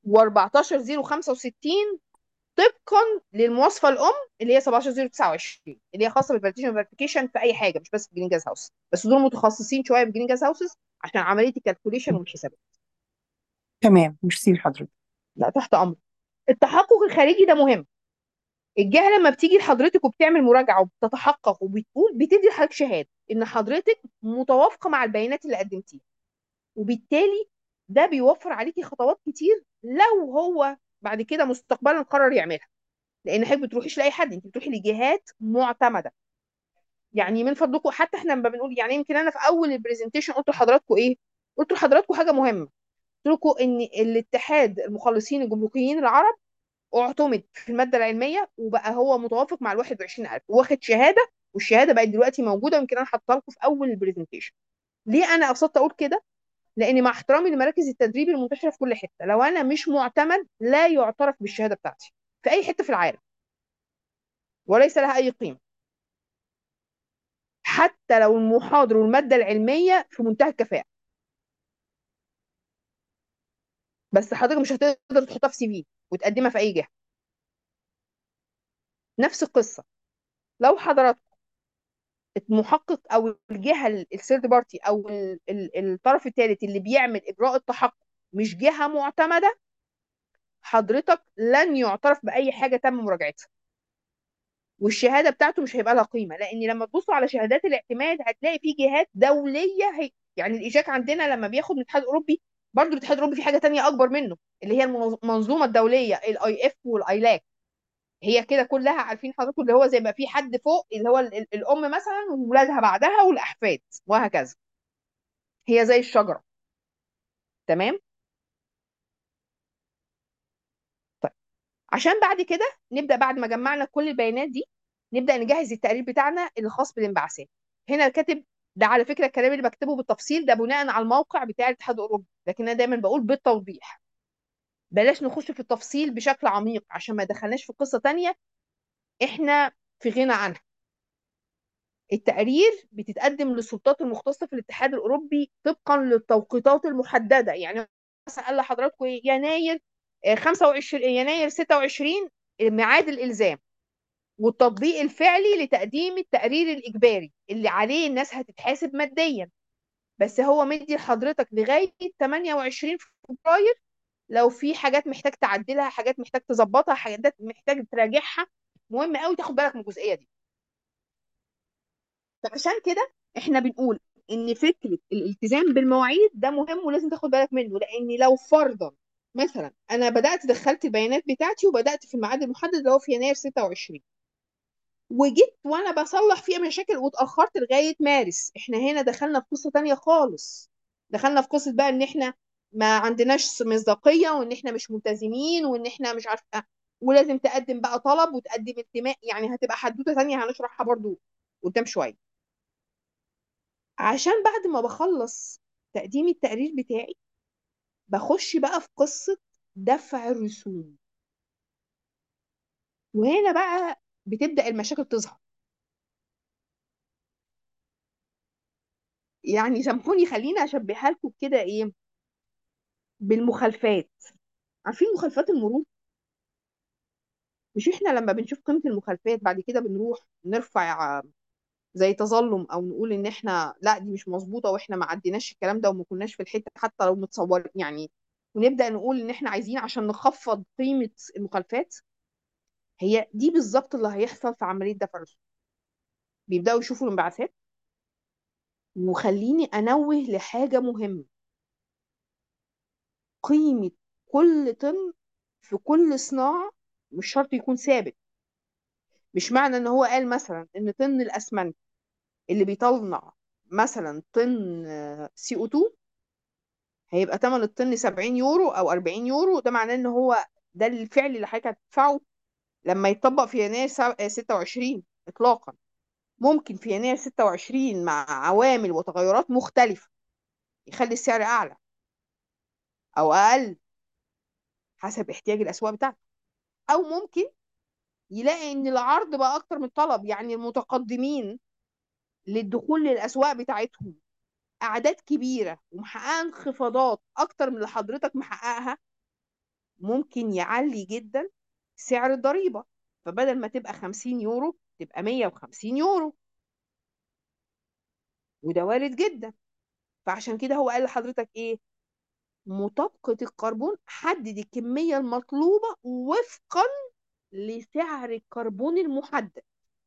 و14065 طبقا للمواصفه الام اللي هي 17029 اللي هي خاصه بالفاليديشن والفيريفيكيشن في اي حاجه مش بس في جرين جاز هاوس بس دول متخصصين شويه بالجرين جاز هاوسز عشان عمليه الكالكوليشن والحسابات تمام ميرسي لحضرتك لا تحت امر التحقق الخارجي ده مهم الجهه لما بتيجي لحضرتك وبتعمل مراجعه وبتتحقق وبتقول بتدي لحضرتك شهاده ان حضرتك متوافقه مع البيانات اللي قدمتيها وبالتالي ده بيوفر عليكي خطوات كتير لو هو بعد كده مستقبلا قرر يعملها لان حضرتك بتروحيش لاي حد انت بتروحي لجهات معتمده يعني من فضلكم حتى احنا لما بنقول يعني يمكن انا في اول البرزنتيشن قلت لحضراتكم ايه قلت لحضراتكم حاجه مهمه قلت لكم ان الاتحاد المخلصين الجمركيين العرب اعتمد في الماده العلميه وبقى هو متوافق مع ال 21000 واخد شهاده والشهاده بقت دلوقتي موجوده ويمكن انا حاطها لكم في اول البرزنتيشن ليه انا قصدت اقول كده لان مع احترامي لمراكز التدريب المنتشره في كل حته لو انا مش معتمد لا يعترف بالشهاده بتاعتي في اي حته في العالم وليس لها اي قيمه حتى لو المحاضر والماده العلميه في منتهى الكفاءه بس حضرتك مش هتقدر تحطها في سي في وتقدمها في اي جهه نفس القصه لو حضراتكم المحقق او الجهه الثيرد بارتي او ال- ال- الطرف الثالث اللي بيعمل اجراء التحقق مش جهه معتمده حضرتك لن يعترف باي حاجه تم مراجعتها والشهاده بتاعته مش هيبقى لها قيمه لان لما تبصوا على شهادات الاعتماد هتلاقي في جهات دوليه هي يعني الايجاك عندنا لما بياخد من الاتحاد الاوروبي برضه الاتحاد الاوروبي في حاجه تانية اكبر منه اللي هي المنظ- المنظومه الدوليه الاي اف والايلاك هي كده كلها عارفين حضراتكم اللي هو زي ما في حد فوق اللي هو ال- ال- الام مثلا وولادها بعدها والاحفاد وهكذا هي زي الشجره تمام طيب عشان بعد كده نبدا بعد ما جمعنا كل البيانات دي نبدا نجهز التقرير بتاعنا الخاص بالانبعاثات هنا كاتب ده على فكره الكلام اللي بكتبه بالتفصيل ده بناء على الموقع بتاع الاتحاد الاوروبي لكن انا دايما بقول بالتوضيح بلاش نخش في التفصيل بشكل عميق عشان ما دخلناش في قصه تانية احنا في غنى عنها التقارير بتتقدم للسلطات المختصة في الاتحاد الأوروبي طبقا للتوقيتات المحددة يعني مثلا قال لحضراتكم إيه؟ يناير آه، 25 يناير 26 ميعاد الإلزام والتطبيق الفعلي لتقديم التقرير الإجباري اللي عليه الناس هتتحاسب ماديا بس هو مدي لحضرتك لغاية 28 فبراير لو في حاجات محتاج تعدلها حاجات محتاج تظبطها حاجات محتاج تراجعها مهم قوي تاخد بالك من الجزئية دي فعشان كده احنا بنقول ان فكره الالتزام بالمواعيد ده مهم ولازم تاخد بالك منه لان لو فرضا مثلا انا بدات دخلت البيانات بتاعتي وبدات في الميعاد المحدد اللي هو في يناير 26 وجيت وانا بصلح فيها مشاكل واتاخرت لغايه مارس احنا هنا دخلنا في قصه تانية خالص دخلنا في قصه بقى ان احنا ما عندناش مصداقيه وان احنا مش ملتزمين وان احنا مش عارفه ولازم تقدم بقى طلب وتقدم انتماء يعني هتبقى حدوته تانية هنشرحها برضو قدام شويه عشان بعد ما بخلص تقديم التقرير بتاعي بخش بقى في قصة دفع الرسوم وهنا بقى بتبدأ المشاكل تظهر يعني سامحوني خليني اشبهها لكم كده ايه بالمخالفات عارفين مخالفات المرور مش احنا لما بنشوف قيمة المخالفات بعد كده بنروح نرفع زي تظلم او نقول ان احنا لا دي مش مظبوطة واحنا ما عديناش الكلام ده وما كناش في الحتة حتى لو متصور يعني ونبدأ نقول ان احنا عايزين عشان نخفض قيمة المخالفات هي دي بالظبط اللي هيحصل في عملية دفع الرسوم بيبدأوا يشوفوا الانبعاثات وخليني أنوه لحاجة مهمة قيمة كل طن في كل صناعة مش شرط يكون ثابت مش معنى ان هو قال مثلا ان طن الاسمنت اللي بيطلع مثلا طن سي او 2 هيبقى ثمن الطن 70 يورو او 40 يورو ده معناه ان هو ده الفعل اللي حضرتك هتدفعه لما يتطبق في يناير سا- آه، 26 اطلاقا ممكن في يناير 26 مع عوامل وتغيرات مختلفة يخلي السعر اعلى او اقل حسب احتياج الاسواق بتاعته او ممكن يلاقي ان العرض بقى اكتر من الطلب يعني المتقدمين للدخول للاسواق بتاعتهم اعداد كبيره ومحققه انخفاضات اكتر من اللي حضرتك محققها ممكن يعلي جدا سعر الضريبه فبدل ما تبقى 50 يورو تبقى 150 يورو وده وارد جدا فعشان كده هو قال لحضرتك ايه مطابقه الكربون حدد الكميه المطلوبه وفقا لسعر الكربون المحدد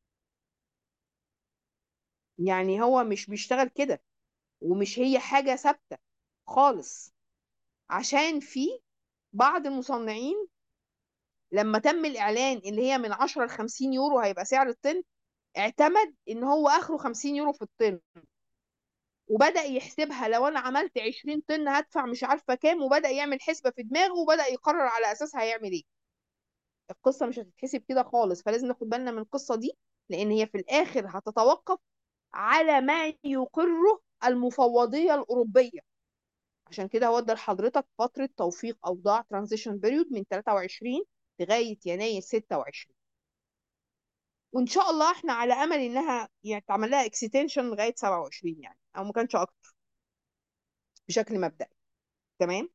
يعني هو مش بيشتغل كده ومش هي حاجة ثابتة خالص عشان في بعض المصنعين لما تم الإعلان اللي هي من 10 ل 50 يورو هيبقى سعر الطن اعتمد إن هو آخره 50 يورو في الطن وبدأ يحسبها لو أنا عملت 20 طن هدفع مش عارفة كام وبدأ يعمل حسبة في دماغه وبدأ يقرر على أساسها هيعمل إيه القصة مش هتتحسب كده خالص فلازم ناخد بالنا من القصة دي لأن هي في الآخر هتتوقف على ما يقره المفوضية الأوروبية عشان كده هو ادى لحضرتك فترة توفيق أوضاع ترانزيشن بيريود من 23 لغاية يناير 26 وإن شاء الله احنا على أمل إنها يعني تعمل لها اكستنشن لغاية 27 يعني أو ما كانش أكتر بشكل مبدئي تمام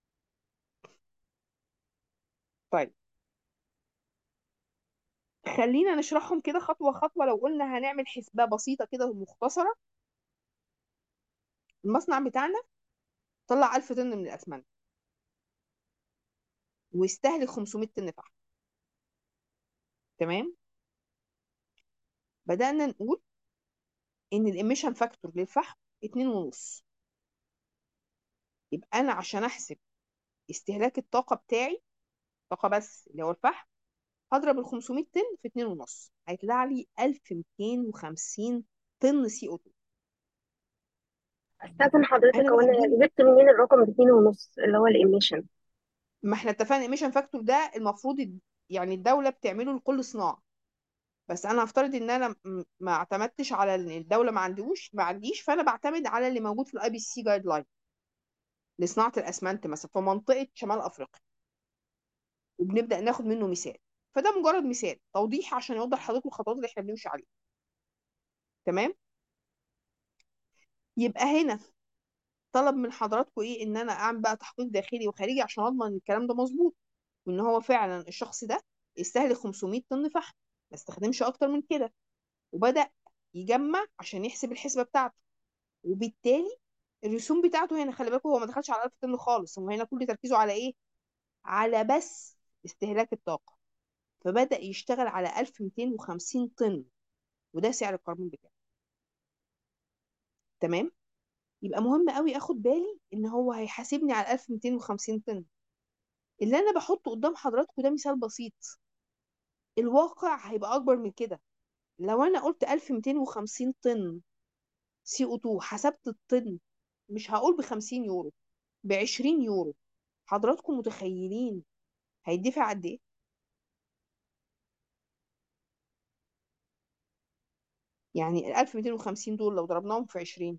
طيب خلينا نشرحهم كده خطوة خطوة لو قلنا هنعمل حسبة بسيطة كده مختصرة المصنع بتاعنا طلع 1000 طن من الأسمنت ويستهلك 500 طن فحم تمام بدأنا نقول إن الإميشن فاكتور للفحم 2.5 يبقى أنا عشان أحسب استهلاك الطاقة بتاعي طاقة بس اللي هو الفحم هضرب ال 500 طن في 2.5 هيطلع لي 1250 طن سي او 2 استاذن حضرتك انا هو بقى انا دي جبت منين الرقم اتنين ونص اللي هو الإيميشن ما احنا اتفقنا الايميشن فاكتور ده المفروض الد- يعني الدولة بتعمله لكل صناعة بس انا هفترض ان انا م- ما اعتمدتش على ان الدولة ما عندوش ما عنديش فانا بعتمد على اللي موجود في الاي بي سي جايد لاين لصناعة الاسمنت مثلا في منطقة شمال افريقيا وبنبدأ ناخد منه مثال فده مجرد مثال توضيح عشان يوضح لحضرتك الخطوات اللي احنا بنمشي عليها تمام يبقى هنا طلب من حضراتكم ايه ان انا اعمل بقى تحقيق داخلي وخارجي عشان اضمن ان الكلام ده مظبوط وان هو فعلا الشخص ده يستهلك 500 طن فحم ما استخدمش اكتر من كده وبدأ يجمع عشان يحسب الحسبة بتاعته وبالتالي الرسوم بتاعته هنا خلي بالكم هو ما دخلش على 1000 طن خالص هو هنا كل تركيزه على ايه على بس استهلاك الطاقة فبدأ يشتغل على 1250 طن وده سعر الكربون بتاعه تمام يبقى مهم قوي اخد بالي ان هو هيحاسبني على 1250 طن اللي انا بحطه قدام حضراتكم ده مثال بسيط الواقع هيبقى اكبر من كده لو انا قلت 1250 طن سي او 2 حسبت الطن مش هقول ب 50 يورو ب 20 يورو حضراتكم متخيلين هيدفع قد ايه يعني ال 1250 دول لو ضربناهم في 20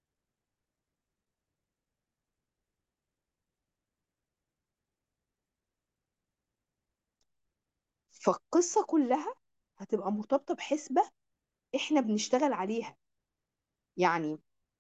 فالقصة كلها هتبقى مرتبطة بحسبة احنا بنشتغل عليها يعني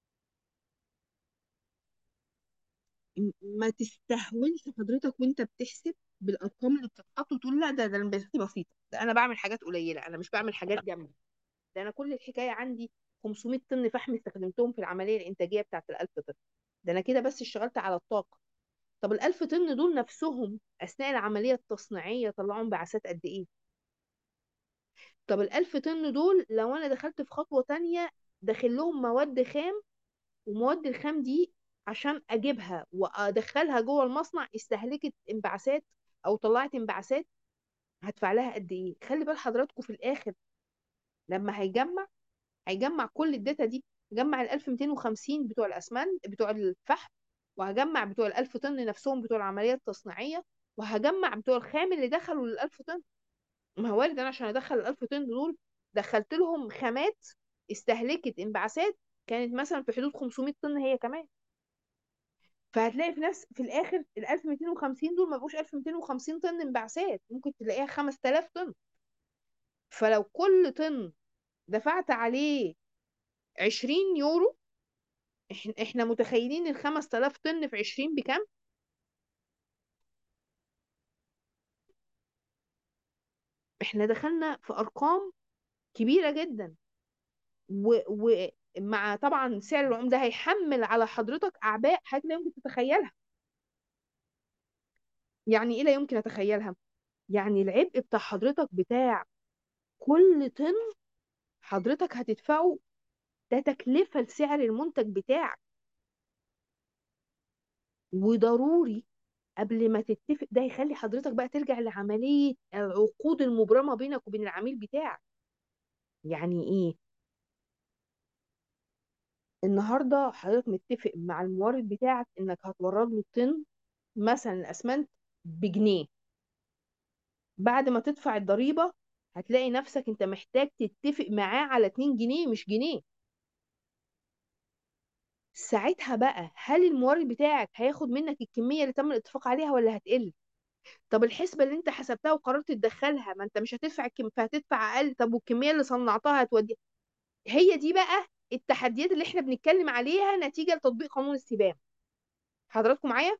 م- ما تستهونش حضرتك وانت بتحسب بالارقام اللي بتتحط وتقول لا ده ده انا بسيطه بسيطه ده انا بعمل حاجات قليله انا مش بعمل حاجات جامده ده انا كل الحكايه عندي 500 طن فحم استخدمتهم في العمليه الانتاجيه بتاعت ال 1000 طن ده انا كده بس اشتغلت على الطاقه طب ال 1000 طن دول نفسهم اثناء العمليه التصنيعيه طلعوا انبعاثات قد ايه طب ال 1000 طن دول لو انا دخلت في خطوه تانية داخل لهم مواد خام ومواد الخام دي عشان اجيبها وادخلها جوه المصنع استهلكت انبعاثات او طلعت انبعاثات هدفع لها قد ايه خلي بال حضراتكم في الاخر لما هيجمع هيجمع كل الداتا دي جمع ال 1250 بتوع الاسمنت بتوع الفحم وهجمع بتوع ال 1000 طن نفسهم بتوع العمليه التصنيعيه وهجمع بتوع الخام اللي دخلوا لل 1000 طن ما هو وارد انا عشان ادخل ال 1000 طن دول دخلت لهم خامات استهلكت انبعاثات كانت مثلا في حدود 500 طن هي كمان فهتلاقي في نفس في الاخر ال 1250 دول ما بقوش 1250 طن انبعاثات ممكن تلاقيها 5000 طن فلو كل طن دفعت عليه 20 يورو احنا احنا متخيلين ال 5000 طن في 20 بكام احنا دخلنا في ارقام كبيره جدا ومع طبعا سعر العمله هيحمل على حضرتك اعباء حضرتك لا يمكن تتخيلها يعني ايه لا يمكن اتخيلها يعني العبء بتاع حضرتك بتاع كل طن حضرتك هتدفعه ده تكلفة لسعر المنتج بتاعك وضروري قبل ما تتفق ده يخلي حضرتك بقى ترجع لعملية العقود المبرمة بينك وبين العميل بتاعك يعني ايه النهارده حضرتك متفق مع المورد بتاعك انك هتورد له الطن مثلا الاسمنت بجنيه بعد ما تدفع الضريبة هتلاقي نفسك انت محتاج تتفق معاه على 2 جنيه مش جنيه ساعتها بقى هل المورد بتاعك هياخد منك الكمية اللي تم الاتفاق عليها ولا هتقل طب الحسبة اللي انت حسبتها وقررت تدخلها ما انت مش هتدفع الكم... فهتدفع اقل طب والكمية اللي صنعتها هتودي هي دي بقى التحديات اللي احنا بنتكلم عليها نتيجة لتطبيق قانون السبام حضراتكم معايا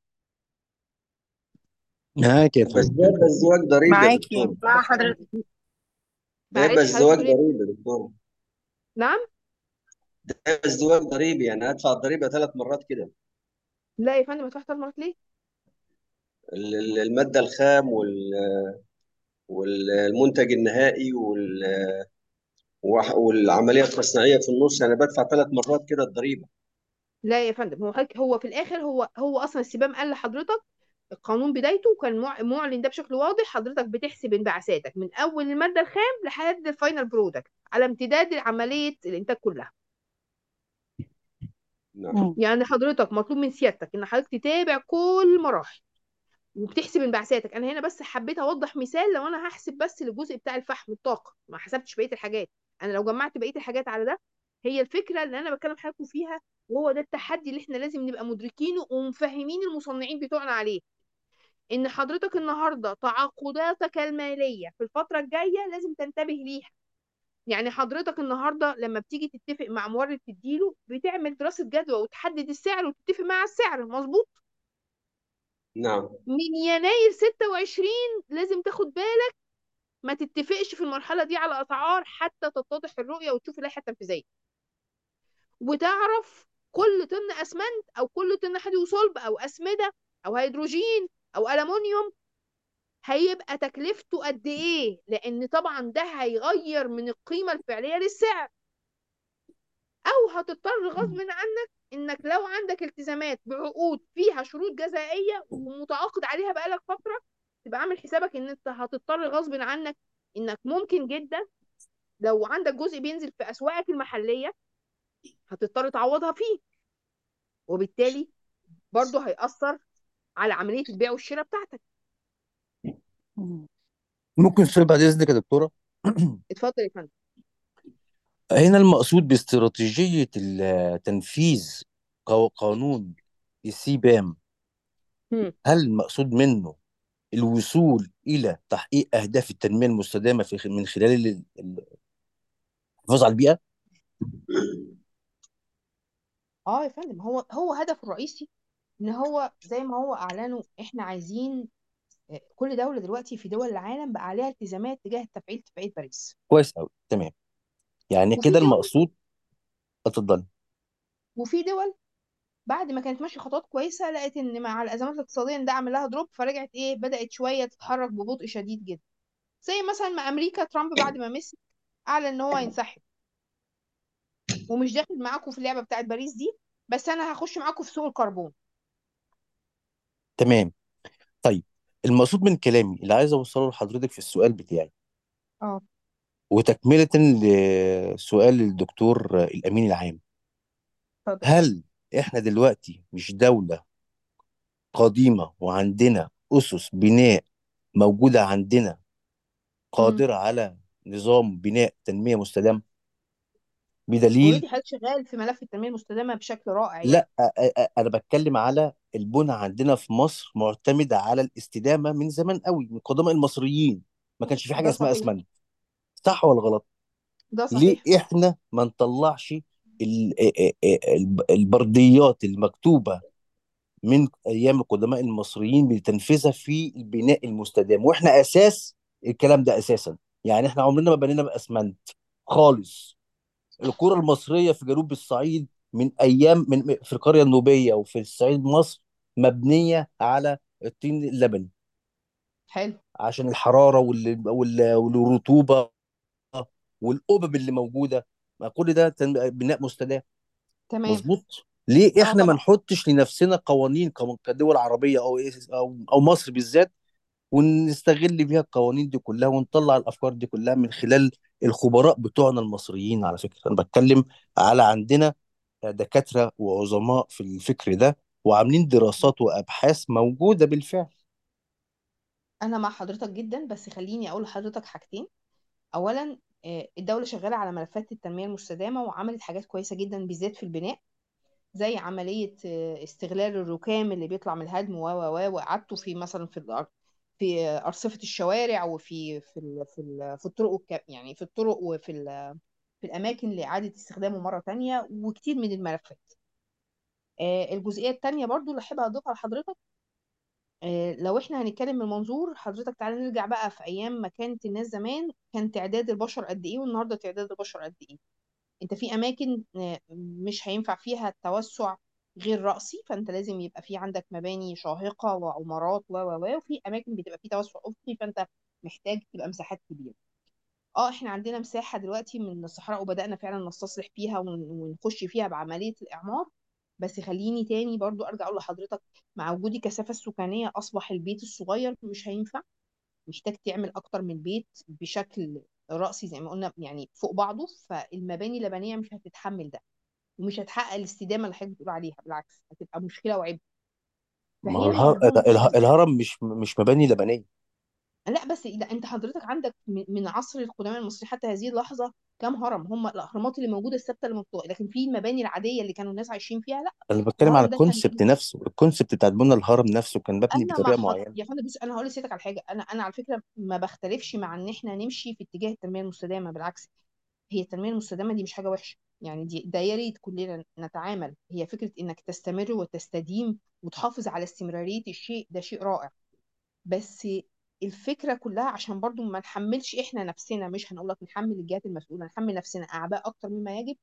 معاك يا بس فندم ده يبقى ازدواج ضريبي يا معاكي دكتور مع حضرتك ده يبقى معلش ازدواج حضرتك بتقول ايه ضريبي يا دكتور نعم ده يبقى ازدواج ضريبي يعني هدفع الضريبة ثلاث مرات كده لا يا فندم هتروح ثلاث مرات ليه ال- ال- المادة الخام وال- والمنتج النهائي وال- وح- والعملية التصنيعية في النص يعني بدفع ثلاث مرات كده الضريبة لا يا فندم هو حضرتك هو في الاخر هو هو اصلا السبام قال لحضرتك القانون بدايته كان مع- معلن ده بشكل واضح حضرتك بتحسب انبعاثاتك من اول الماده الخام لحد الفاينل برودكت على امتداد عمليه الانتاج كلها نعم مم. يعني حضرتك مطلوب من سيادتك ان حضرتك تتابع كل المراحل وبتحسب انبعاثاتك انا هنا بس حبيت اوضح مثال لو انا هحسب بس الجزء بتاع الفحم الطاقه ما حسبتش بقيه الحاجات انا لو جمعت بقيه الحاجات على ده هي الفكره اللي انا بكلم حضراتكم فيها وهو ده التحدي اللي احنا لازم نبقى مدركينه ومفهمين المصنعين بتوعنا عليه ان حضرتك النهارده تعاقداتك الماليه في الفتره الجايه لازم تنتبه ليها يعني حضرتك النهارده لما بتيجي تتفق مع مورد تديله بتعمل دراسه جدوى وتحدد السعر وتتفق مع السعر مظبوط نعم من يناير 26 لازم تاخد بالك ما تتفقش في المرحله دي على اسعار حتى تتضح الرؤيه وتشوف اللائحه التنفيذيه وتعرف كل طن اسمنت او كل طن حديد وصلب او اسمده او هيدروجين او الومنيوم هيبقى تكلفته قد ايه لان طبعا ده هيغير من القيمه الفعليه للسعر او هتضطر غصب عنك انك لو عندك التزامات بعقود فيها شروط جزائيه ومتعاقد عليها بقالك فتره تبقى عامل حسابك ان انت هتضطر غصب عنك انك ممكن جدا لو عندك جزء بينزل في اسواقك المحليه هتضطر تعوضها فيه وبالتالي برضه هيأثر على عمليه البيع والشراء بتاعتك مم. ممكن سؤال بعد اذنك يا دكتوره اتفضل يا فندم هنا المقصود باستراتيجيه ال- تنفيذ قو- قانون السي بام هم. هل المقصود منه الوصول الى تحقيق اهداف التنميه المستدامه في من خلال ال- ال- الحفاظ على البيئه اه يا فندم هو هو هدفه الرئيسي ان هو زي ما هو اعلنوا احنا عايزين آه، كل دوله دلوقتي في دول العالم بقى عليها التزامات تجاه تفعيل اتفاقيه باريس كويس قوي تمام يعني وفي كده دول المقصود اتفضل وفي دول بعد ما كانت ماشيه خطوات كويسه لقت ان مع الازمات الاقتصاديه إن ده عمل لها دروب فرجعت ايه بدات شويه تتحرك ببطء شديد جدا زي مثلا ما امريكا ترامب بعد ما مسك اعلن ان هو هينسحب ومش داخل معاكم في اللعبه بتاعت باريس دي بس انا هخش معاكم في سوق الكربون تمام طيب المقصود من كلامي اللي عايز اوصله لحضرتك في السؤال بتاعي اه وتكملة لسؤال الدكتور الأمين العام اتفضل هل إحنا دلوقتي مش دولة قديمة وعندنا أسس بناء موجودة عندنا امم قادرة على نظام بناء تنمية مستدامة بدليل اوريدي حضرتك شغال في ملف التنميه المستدامه بشكل رائع يعني لا أ- أ- أ- أنا بتكلم على البنى عندنا في مصر معتمدة على الاستدامة من زمان قوي من قدماء المصريين ما كانش في حاجة ده اسمها صحيح اسمنت صح ولا غلط؟ ده ليه صحيح احنا ما نطلعش ال- ا- ا- ا- البرديات المكتوبة من ايام القدماء المصريين بتنفيذها في البناء المستدام واحنا اساس الكلام ده اساسا يعني احنا عمرنا ما بنينا باسمنت خالص القرى المصريه في جنوب الصعيد من ايام من في القريه النوبيه وفي الصعيد مصر مبنيه على الطين اللبني حلو عشان الحراره وال... وال... والرطوبه والقبب اللي موجوده ما كل ده تن- بناء مستدام تمام مظبوط ليه اه احنا ما طبعا نحطش لنفسنا قوانين كم- كدول عربيه او إيه- او او مصر بالذات ونستغل بيها القوانين دي كلها ونطلع الافكار دي كلها من خلال الخبراء بتوعنا المصريين على فكره انا بتكلم على عندنا دكاتره وعظماء في الفكر ده وعاملين دراسات وابحاث موجوده بالفعل انا مع حضرتك جدا بس خليني اقول لحضرتك حاجتين اولا آه، الدوله شغاله على ملفات التنميه المستدامه وعملت حاجات كويسه جدا بالذات في البناء زي عمليه آه، استغلال الركام اللي بيطلع من الهدم و و و وإعادته في مثلا في الأر- في آه، ارصفه الشوارع وفي في ال- في ال- في الطرق والك- يعني في الطرق وفي ال- في الاماكن لاعاده استخدامه مره تانية وكتير من الملفات آه، الجزئيه التانية برضو اللي احب اضيفها لحضرتك آه، لو احنا هنتكلم من منظور حضرتك تعالى نرجع بقى في ايام ما كانت الناس زمان كان تعداد البشر قد ايه والنهارده تعداد البشر قد ايه انت في اماكن آه، مش هينفع فيها التوسع غير رأسي فانت لازم يبقى في عندك مباني شاهقة وعمارات و و و وفي اماكن بتبقى في توسع افقي فانت محتاج تبقى مساحات كبيرة اه احنا عندنا مساحة دلوقتي من الصحراء وبدأنا فعلا نستصلح فيها ون- ونخش فيها بعملية الإعمار بس خليني تاني برضو أرجع أقول لحضرتك مع وجود الكثافة السكانية أصبح البيت الصغير مش هينفع محتاج تعمل أكتر من بيت بشكل رأسي زي ما قلنا يعني فوق بعضه فالمباني اللبنية مش هتتحمل ده ومش هتحقق الاستدامة اللي حضرتك بتقول عليها بالعكس هتبقى مشكلة وعبء ما هو فهنا الهر... يبقى دور اله- الدولة الهرم مش مش مباني لبنيه لا بس ده انت حضرتك عندك من من عصر القدماء المصريين حتى هذه اللحظه كم هرم هم الاهرامات اللي موجوده الثابته اللي مفتوحه لكن في المباني العاديه اللي كانوا الناس عايشين فيها لا انا بتكلم على الهرم ده كان الكونسبت نفسه الكونسبت بتاع بنى الهرم نفسه كان مبني انا مع بطريقه حض... معينه يا فندم بص انا هقول لسيادتك على حاجه انا انا على فكره ما بختلفش مع ان احنا نمشي في اتجاه التنميه المستدامه بالعكس هي التنميه المستدامه دي مش حاجه وحشه يعني دي ده يا ريت كلنا نتعامل هي فكره انك تستمر وتستديم وتحافظ على استمراريه الشيء ده شيء رائع بس الفكرة كلها عشان برضو ما نحملش احنا نفسنا مش هنقول لك نحمل الجهات المسؤولة نحمل نفسنا أعباء أكتر مما يجب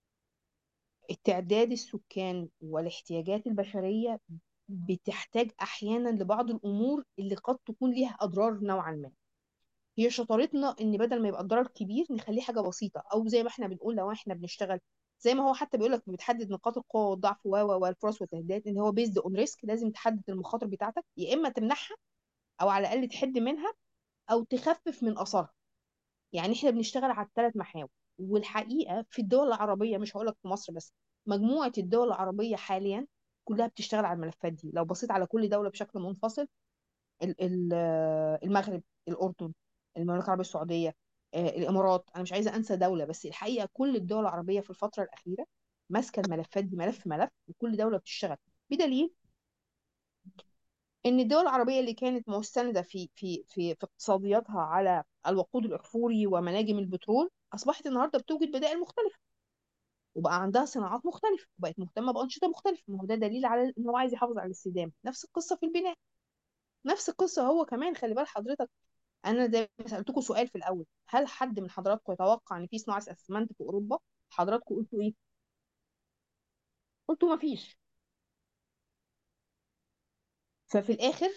التعداد السكان والاحتياجات البشرية بتحتاج أحيانا لبعض الأمور اللي قد تكون ليها أضرار نوعا ما هي شطارتنا إن بدل ما يبقى الضرر كبير نخليه حاجة بسيطة أو زي ما احنا بنقول لو احنا بنشتغل زي ما هو حتى بيقول لك بتحدد نقاط القوة والضعف و و والفرص والتهديدات ان هو بيزد اون ريسك لازم تحدد المخاطر بتاعتك يا اما تمنعها او على الاقل تحد منها او تخفف من اثرها يعني احنا بنشتغل على الثلاث محاور والحقيقه في الدول العربيه مش هقول لك في مصر بس مجموعه الدول العربيه حاليا كلها بتشتغل على الملفات دي لو بصيت على كل دوله بشكل منفصل ال- ال- المغرب الاردن المملكه العربيه السعوديه آه، الامارات انا مش عايزه انسى دوله بس الحقيقه كل الدول العربيه في الفتره الاخيره ماسكه الملفات دي ملف ملف وكل دوله بتشتغل بدليل ان الدول العربيه اللي كانت مستنده في في في في اقتصادياتها على الوقود الاحفوري ومناجم البترول اصبحت النهارده بتوجد بدائل مختلفه وبقى عندها صناعات مختلفه وبقت مهتمه بانشطه مختلفه ما هو ده دليل على ان هو عايز يحافظ على الاستدامه نفس القصه في البناء نفس القصه هو كمان خلي بال حضرتك انا زي ما سالتكم سؤال في الاول هل حد من حضراتكم يتوقع ان في صناعه اسمنت في اوروبا حضراتكم قلتوا ايه قلتوا ما فيش ففي الاخر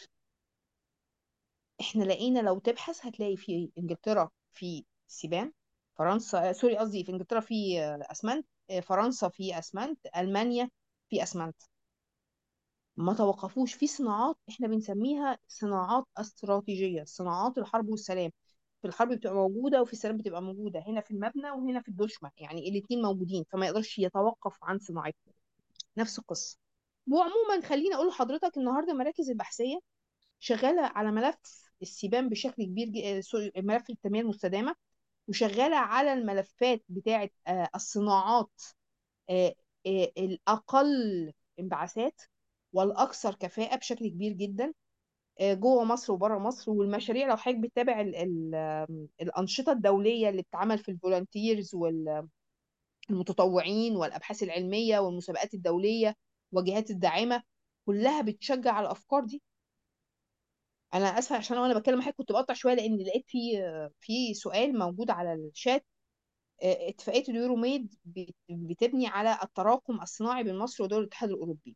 احنا لقينا لو تبحث هتلاقي في انجلترا في سبام فرنسا آه، سوري قصدي في انجلترا في آه، اسمنت آه، فرنسا في اسمنت المانيا في اسمنت ما توقفوش في صناعات احنا بنسميها صناعات استراتيجيه صناعات الحرب والسلام في الحرب بتبقى موجوده وفي السلام بتبقى موجوده هنا في المبنى وهنا في الدشمه يعني الاثنين موجودين فما يقدرش يتوقف عن صناعتهم نفس القصه وعموما خليني اقول لحضرتك النهارده المراكز البحثيه شغاله على ملف السبام بشكل كبير ج- سوري، ملف التنميه المستدامه وشغاله على الملفات بتاعه آه، الصناعات آه، آه، الأقل انبعاثات والأكثر كفاءة بشكل كبير جدا آه، جوه مصر وبره مصر والمشاريع لو حضرتك بتتابع ال- ال- آم، الأنشطة الدولية اللي بتتعمل في الفولunteers والمتطوعين والأبحاث العلمية والمسابقات الدولية والجهات الداعمة كلها بتشجع على الأفكار دي أنا آسفة عشان وأنا بتكلم معاك كنت بقطع شوية لأن لقيت في في سؤال موجود على الشات آه، اتفاقية اليورو ميد بت- بتبني على التراكم الصناعي بين مصر ودول الاتحاد الأوروبي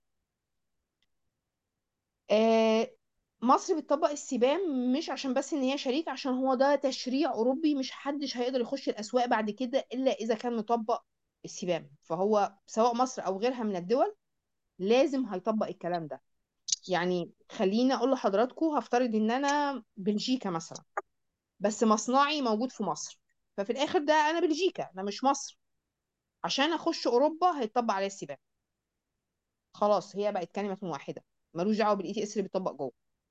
آه، مصر بتطبق السبام مش عشان بس ان هي شريك عشان هو ده تشريع اوروبي مش حدش هيقدر يخش الاسواق بعد كده الا اذا كان مطبق السبام فهو سواء مصر او غيرها من الدول لازم هيطبق الكلام ده يعني خليني اقول لحضراتكم هفترض ان انا بلجيكا مثلا بس مصنعي موجود في مصر ففي الاخر ده انا بلجيكا انا مش مصر عشان اخش اوروبا هيطبق عليا السبام خلاص هي بقت كلمة واحدة ملوش دعوة بالاي تي اس اللي بيطبق جوه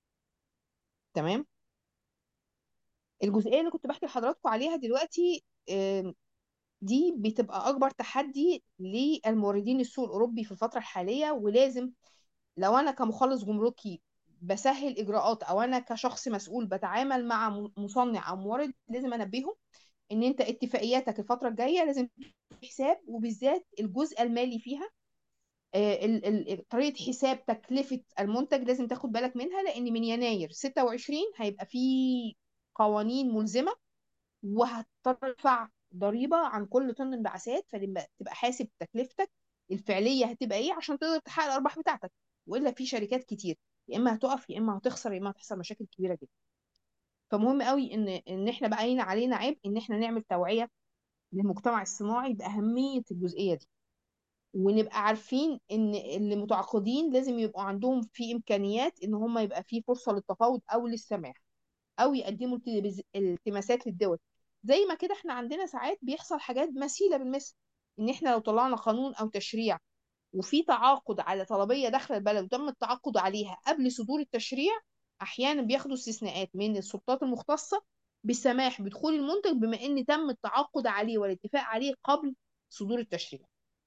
تمام الجزئيه اللي كنت بحكي لحضراتكم عليها دلوقتي آم، دي بتبقى اكبر تحدي للموردين السوق الاوروبي في الفتره الحاليه ولازم لو انا كمخلص جمركي بسهل اجراءات او انا كشخص مسؤول بتعامل مع م- مصنع او مورد لازم انبههم ان انت اتفاقياتك الفتره الجايه لازم حساب وبالذات الجزء المالي فيها آه، ال- ال- طريقه حساب تكلفه المنتج لازم تاخد بالك منها لان من يناير 26 هيبقى في قوانين ملزمه وهتضطر تدفع ضريبة عن كل طن انبعاثات فلما تبقى حاسب تكلفتك الفعلية هتبقى ايه عشان تقدر تحقق الأرباح بتاعتك وإلا في شركات كتير يا إما هتقف يا إما هتخسر يا إما هتحصل مشاكل كبيرة جدا فمهم قوي إن إن إحنا بقى هنا علينا عيب إن إحنا نعمل توعية للمجتمع الصناعي بأهمية الجزئية دي ونبقى عارفين إن اللي متعاقدين لازم يبقوا عندهم في إمكانيات إن هم يبقى في فرصة للتفاوض أو للسماح او يقدموا التلفز- التماسات للدول زي ما كده احنا عندنا ساعات بيحصل حاجات مثيله بالمثل ان احنا لو طلعنا قانون او تشريع وفي تعاقد على طلبيه داخل البلد وتم التعاقد عليها قبل صدور التشريع احيانا بياخدوا استثناءات من السلطات المختصه بالسماح بدخول المنتج بما ان تم التعاقد عليه والاتفاق عليه قبل صدور التشريع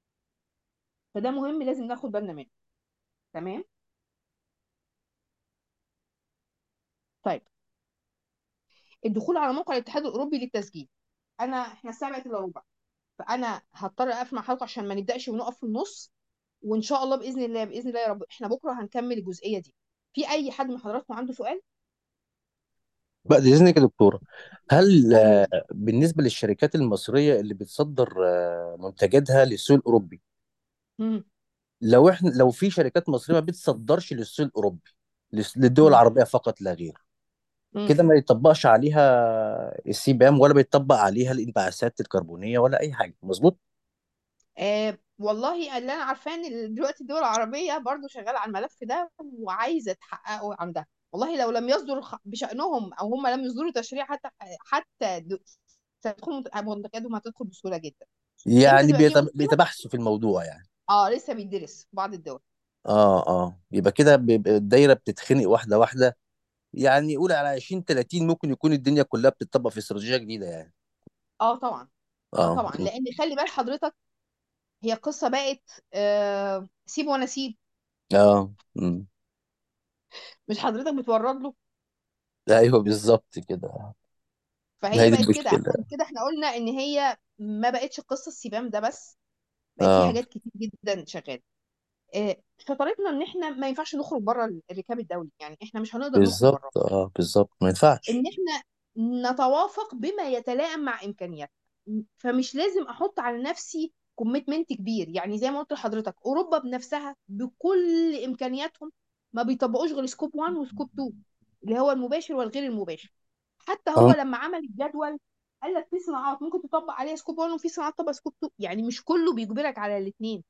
فده مهم لازم ناخد بالنا منه تمام طيب الدخول على موقع الاتحاد الاوروبي للتسجيل انا احنا الساعه بقت الا ربع فانا هضطر اقفل مع حضرتك عشان ما نبداش ونقف في النص وان شاء الله باذن الله باذن الله يا رب احنا بكره هنكمل الجزئيه دي في اي حد من حضراتكم عنده سؤال بعد اذنك يا دكتوره هل أمم. آه، بالنسبه للشركات المصريه اللي بتصدر آه، منتجاتها للسوق الاوروبي أمم. لو احنا لو في شركات مصريه ما بتصدرش للسوق الاوروبي للس- للدول أمم. العربيه فقط لا غير أمم. كده ما يطبقش عليها السي بام ولا بيطبق عليها الانبعاثات الكربونيه ولا اي حاجه مظبوط آه والله اللي انا عارفاه ان دلوقتي الدول العربيه برضو شغاله على الملف ده وعايزه تحققه عندها والله لو لم يصدر خ- بشأنهم او هم لم يصدروا تشريع حتى حتى د- تدخل منتجاتهم هتدخل بسهوله جدا امتى يعني تبقى في بيتب- مشكله بيتبحثوا في الموضوع يعني اه لسه بيدرس في بعض الدول اه اه يبقى كده بيبقى الدايره بتتخنق واحده واحده يعني قول على 20 30 ممكن يكون الدنيا كلها بتطبق في استراتيجيه جديده يعني اه طبعا اه اه طبعا لان خلي بال حضرتك هي قصه بقت آه سيب وانا سيب اه مم. مش حضرتك بتورد له ايوه بالظبط كده ما فهي هي دي بقت كده المشكله عشان كده احنا قلنا ان هي ما بقتش قصه السبام ده بس بقت في اه حاجات كتير جدا شغاله آه، شطارتنا ان احنا ما ينفعش نخرج بره الركاب الدولي يعني احنا مش هنقدر نخرج بره بالظبط اه بالظبط ما ينفعش ان احنا نتوافق بما يتلائم مع امكانياتنا فمش لازم احط على نفسي كوميتمنت كبير يعني زي ما قلت لحضرتك اوروبا بنفسها بكل امكانياتهم ما بيطبقوش غير سكوب 1 وسكوب 2 اللي هو المباشر والغير المباشر حتى هو اه لما عمل الجدول قال لك في صناعات ممكن تطبق عليها سكوب 1 وفي صناعات تطبق سكوب 2 يعني مش كله بيجبرك على الاثنين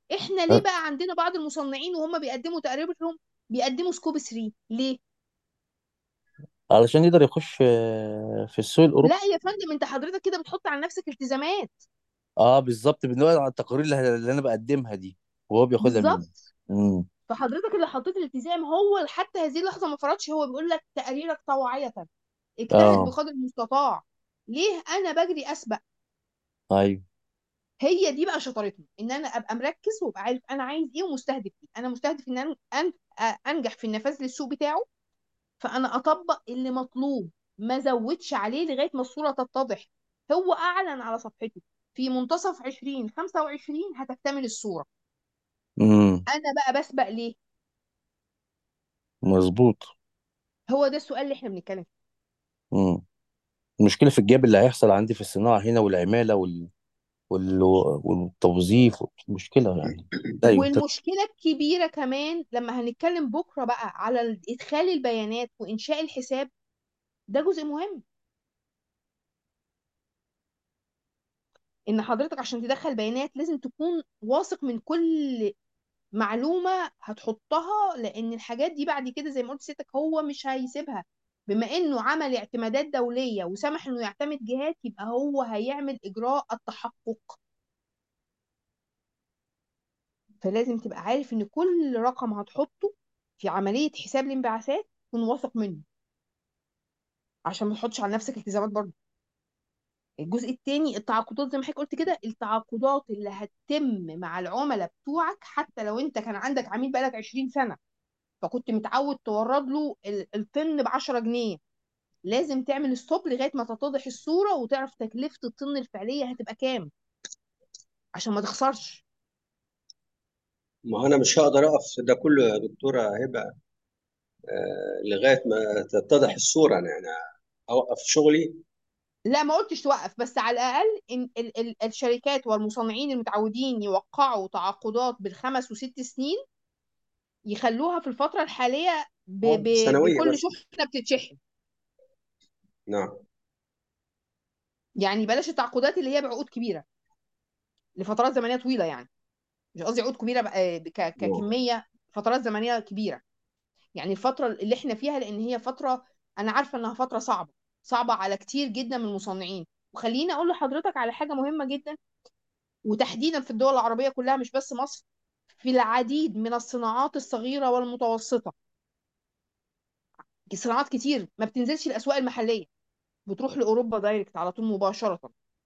احنا ليه بقى عندنا بعض المصنعين وهم بيقدموا تقريبهم بيقدموا سكوب 3 ليه علشان يقدر يخش آه، في السوق الاوروبي لا يا فندم انت حضرتك كده بتحط على نفسك التزامات اه بالظبط بناء على التقارير اللي اللي انا بقدمها دي وهو بياخدها مني بالظبط امم فحضرتك اللي حطيت الالتزام هو حتى هذه اللحظه ما فرضش هو بيقول لك تقريرك طوعيه اجتهد اه بقدر المستطاع ليه انا بجري اسبق ايوه هي دي بقى شطارتنا ان انا ابقى مركز وابقى عارف انا عايز ايه ومستهدف ايه انا مستهدف ان انا أن- انجح في النفاذ للسوق بتاعه فانا اطبق اللي مطلوب ما زودش عليه لغايه ما الصوره تتضح هو اعلن على صفحته في منتصف 2025 هتكتمل الصوره امم انا بقى بسبق ليه مظبوط هو ده السؤال اللي احنا بنتكلم فيه امم المشكله في الجاب اللي هيحصل عندي في الصناعه هنا والعماله وال... وال... والتوظيف مشكله يعني ايوه ت- والمشكله الكبيره كمان لما هنتكلم بكره بقى على ادخال البيانات وانشاء الحساب ده جزء مهم ان حضرتك عشان تدخل بيانات لازم تكون واثق من كل معلومة هتحطها لان الحاجات دي بعد كده زي ما قلت سيادتك هو مش هيسيبها بما انه عمل اعتمادات دولية وسمح انه يعتمد جهات يبقى هو هيعمل اجراء التحقق فلازم تبقى عارف ان كل رقم هتحطه في عملية حساب الانبعاثات تكون واثق منه عشان ما تحطش على نفسك التزامات برضه الجزء التاني التعاقدات زي ما حضرتك قلت كده التعاقدات اللي هتتم مع العملاء بتوعك حتى لو انت كان عندك عميل بقالك 20 سنة فكنت متعود تورد له ال- الطن ب 10 جنيه لازم تعمل ستوب لغاية ما تتضح الصورة وتعرف تكلفة الطن الفعلية هتبقى كام عشان ما تخسرش ما انا مش هقدر اقف ده كله يا دكتوره هبه آه، لغايه ما تتضح الصوره يعني اوقف شغلي لا ما قلتش توقف بس على الأقل إن ال ال الشركات والمصنعين المتعودين يوقعوا تعاقدات بالخمس وست سنين يخلوها في الفترة الحالية ب آه، ب سنويه بكل بس شحنة بتتشحن نعم يعني بلاش التعاقدات اللي هي بعقود كبيره لفترات زمنيه طويله يعني مش قصدي عقود كبيره بقى ك- نعم ككميه فترات زمنيه كبيره يعني الفتره اللي احنا فيها لان هي فتره انا عارفه انها فتره صعبه صعبه على كتير جدا من المصنعين وخليني اقول لحضرتك على حاجه مهمه جدا وتحديدا في الدول العربيه كلها مش بس مصر في العديد من الصناعات الصغيره والمتوسطه صناعات كتير ما بتنزلش الاسواق المحليه بتروح لاوروبا دايركت على طول مباشره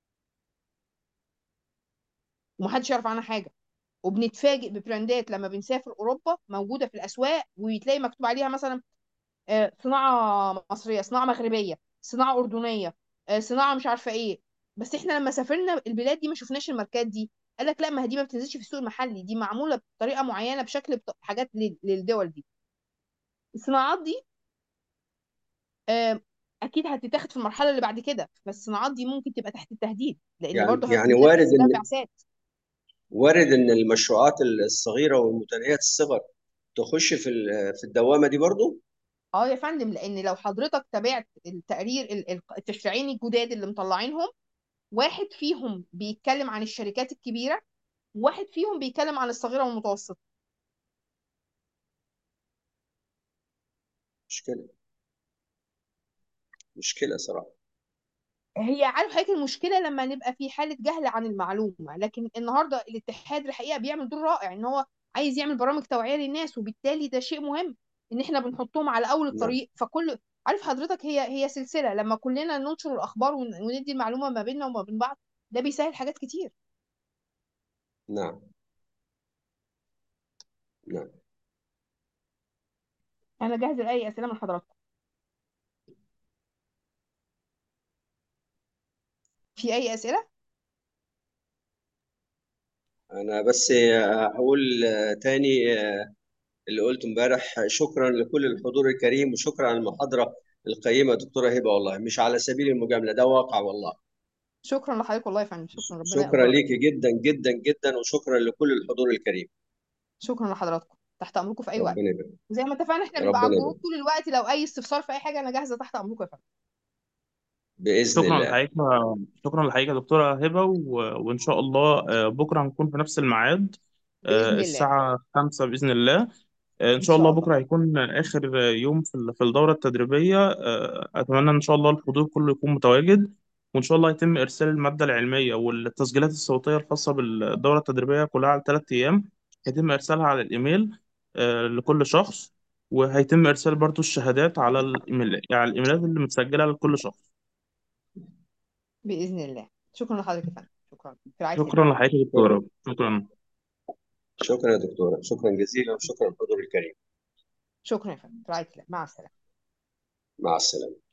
ومحدش يعرف عنها حاجه وبنتفاجئ ببراندات لما بنسافر اوروبا موجوده في الاسواق وتلاقي مكتوب عليها مثلا آه، صناعه مصريه صناعه مغربيه صناعه اردنيه آه، صناعه مش عارفه ايه بس احنا لما سافرنا البلاد دي ما شفناش الماركات دي قال لك لا ما هي دي ما بتنزلش في السوق المحلي دي معموله بطريقه معينه بشكل بط... حاجات لل- للدول دي الصناعات دي آه، اكيد هتتاخد في المرحله اللي بعد كده بس الصناعات دي ممكن تبقى تحت التهديد لان يعني برضه يعني هتجيلك وارد اسباب ان بعثات وارد ان المشروعات الصغيره والمتناهيه الصغر تخش في ال- في الدوامه دي برضو اه يا فندم لان لو حضرتك تابعت التقرير ال- ال- التشريعين الجداد اللي مطلعينهم واحد فيهم بيتكلم عن الشركات الكبيره واحد فيهم بيتكلم عن الصغيره والمتوسطه مشكله مشكله صراحه هي عارف حضرتك المشكله لما نبقى في حاله جهل عن المعلومه لكن النهارده الاتحاد الحقيقه بيعمل دور رائع ان هو عايز يعمل برامج توعيه للناس وبالتالي ده شيء مهم ان احنا بنحطهم على اول نعم الطريق فكل عارف حضرتك هي هي سلسله لما كلنا ننشر الاخبار ون- وندي المعلومه ما بيننا وما بين بعض ده بيسهل حاجات كتير نعم نعم انا جاهزه لاي اسئله من حضراتكم في اي اسئله انا بس هقول تاني اللي قلته امبارح شكرا لكل الحضور الكريم وشكرا على المحاضره القيمه دكتوره هبه والله مش على سبيل المجامله ده واقع والله شكرا لحضرتك والله يا فندم شكرا ربنا شكرا يقدرك ليكي جدا جدا جدا وشكرا لكل الحضور الكريم شكرا لحضراتكم تحت امركم في اي وقت ربنا يبارك وزي ما اتفقنا احنا بنبقى على ربنا الجروب يبارك طول الوقت لو اي استفسار في اي حاجه انا جاهزه تحت امركم يا فندم باذن شكرا الله لحضرتك شكرا لحضرتك يا دكتورة هبة و... وإن شاء الله آه، بكرة هنكون في نفس الميعاد بإذن آه، الله الساعة خمسة بإذن الله آه، إن إن شاء الله شاء الله بكرة هيكون آخر يوم في ال- في الدورة التدريبية آه، أتمنى إن شاء الله الحضور كله يكون متواجد وإن شاء الله يتم إرسال المادة العلمية والتسجيلات الصوتية الخاصة بالدورة التدريبية كلها على ثلاث أيام هيتم إرسالها على الإيميل آه، لكل شخص وهيتم إرسال برضو الشهادات على الإيميل على الإيميلات اللي متسجلة لكل شخص بإذن الله شكرا لحضرتك يا فندم شكرا في رعاية شكرا الله لحضرتك يا دكتورة شكرا شكرا يا دكتورة شكرا جزيلا وشكرا للحضور الكريم شكرا يا فندم في رعاية الله مع السلامة مع السلامة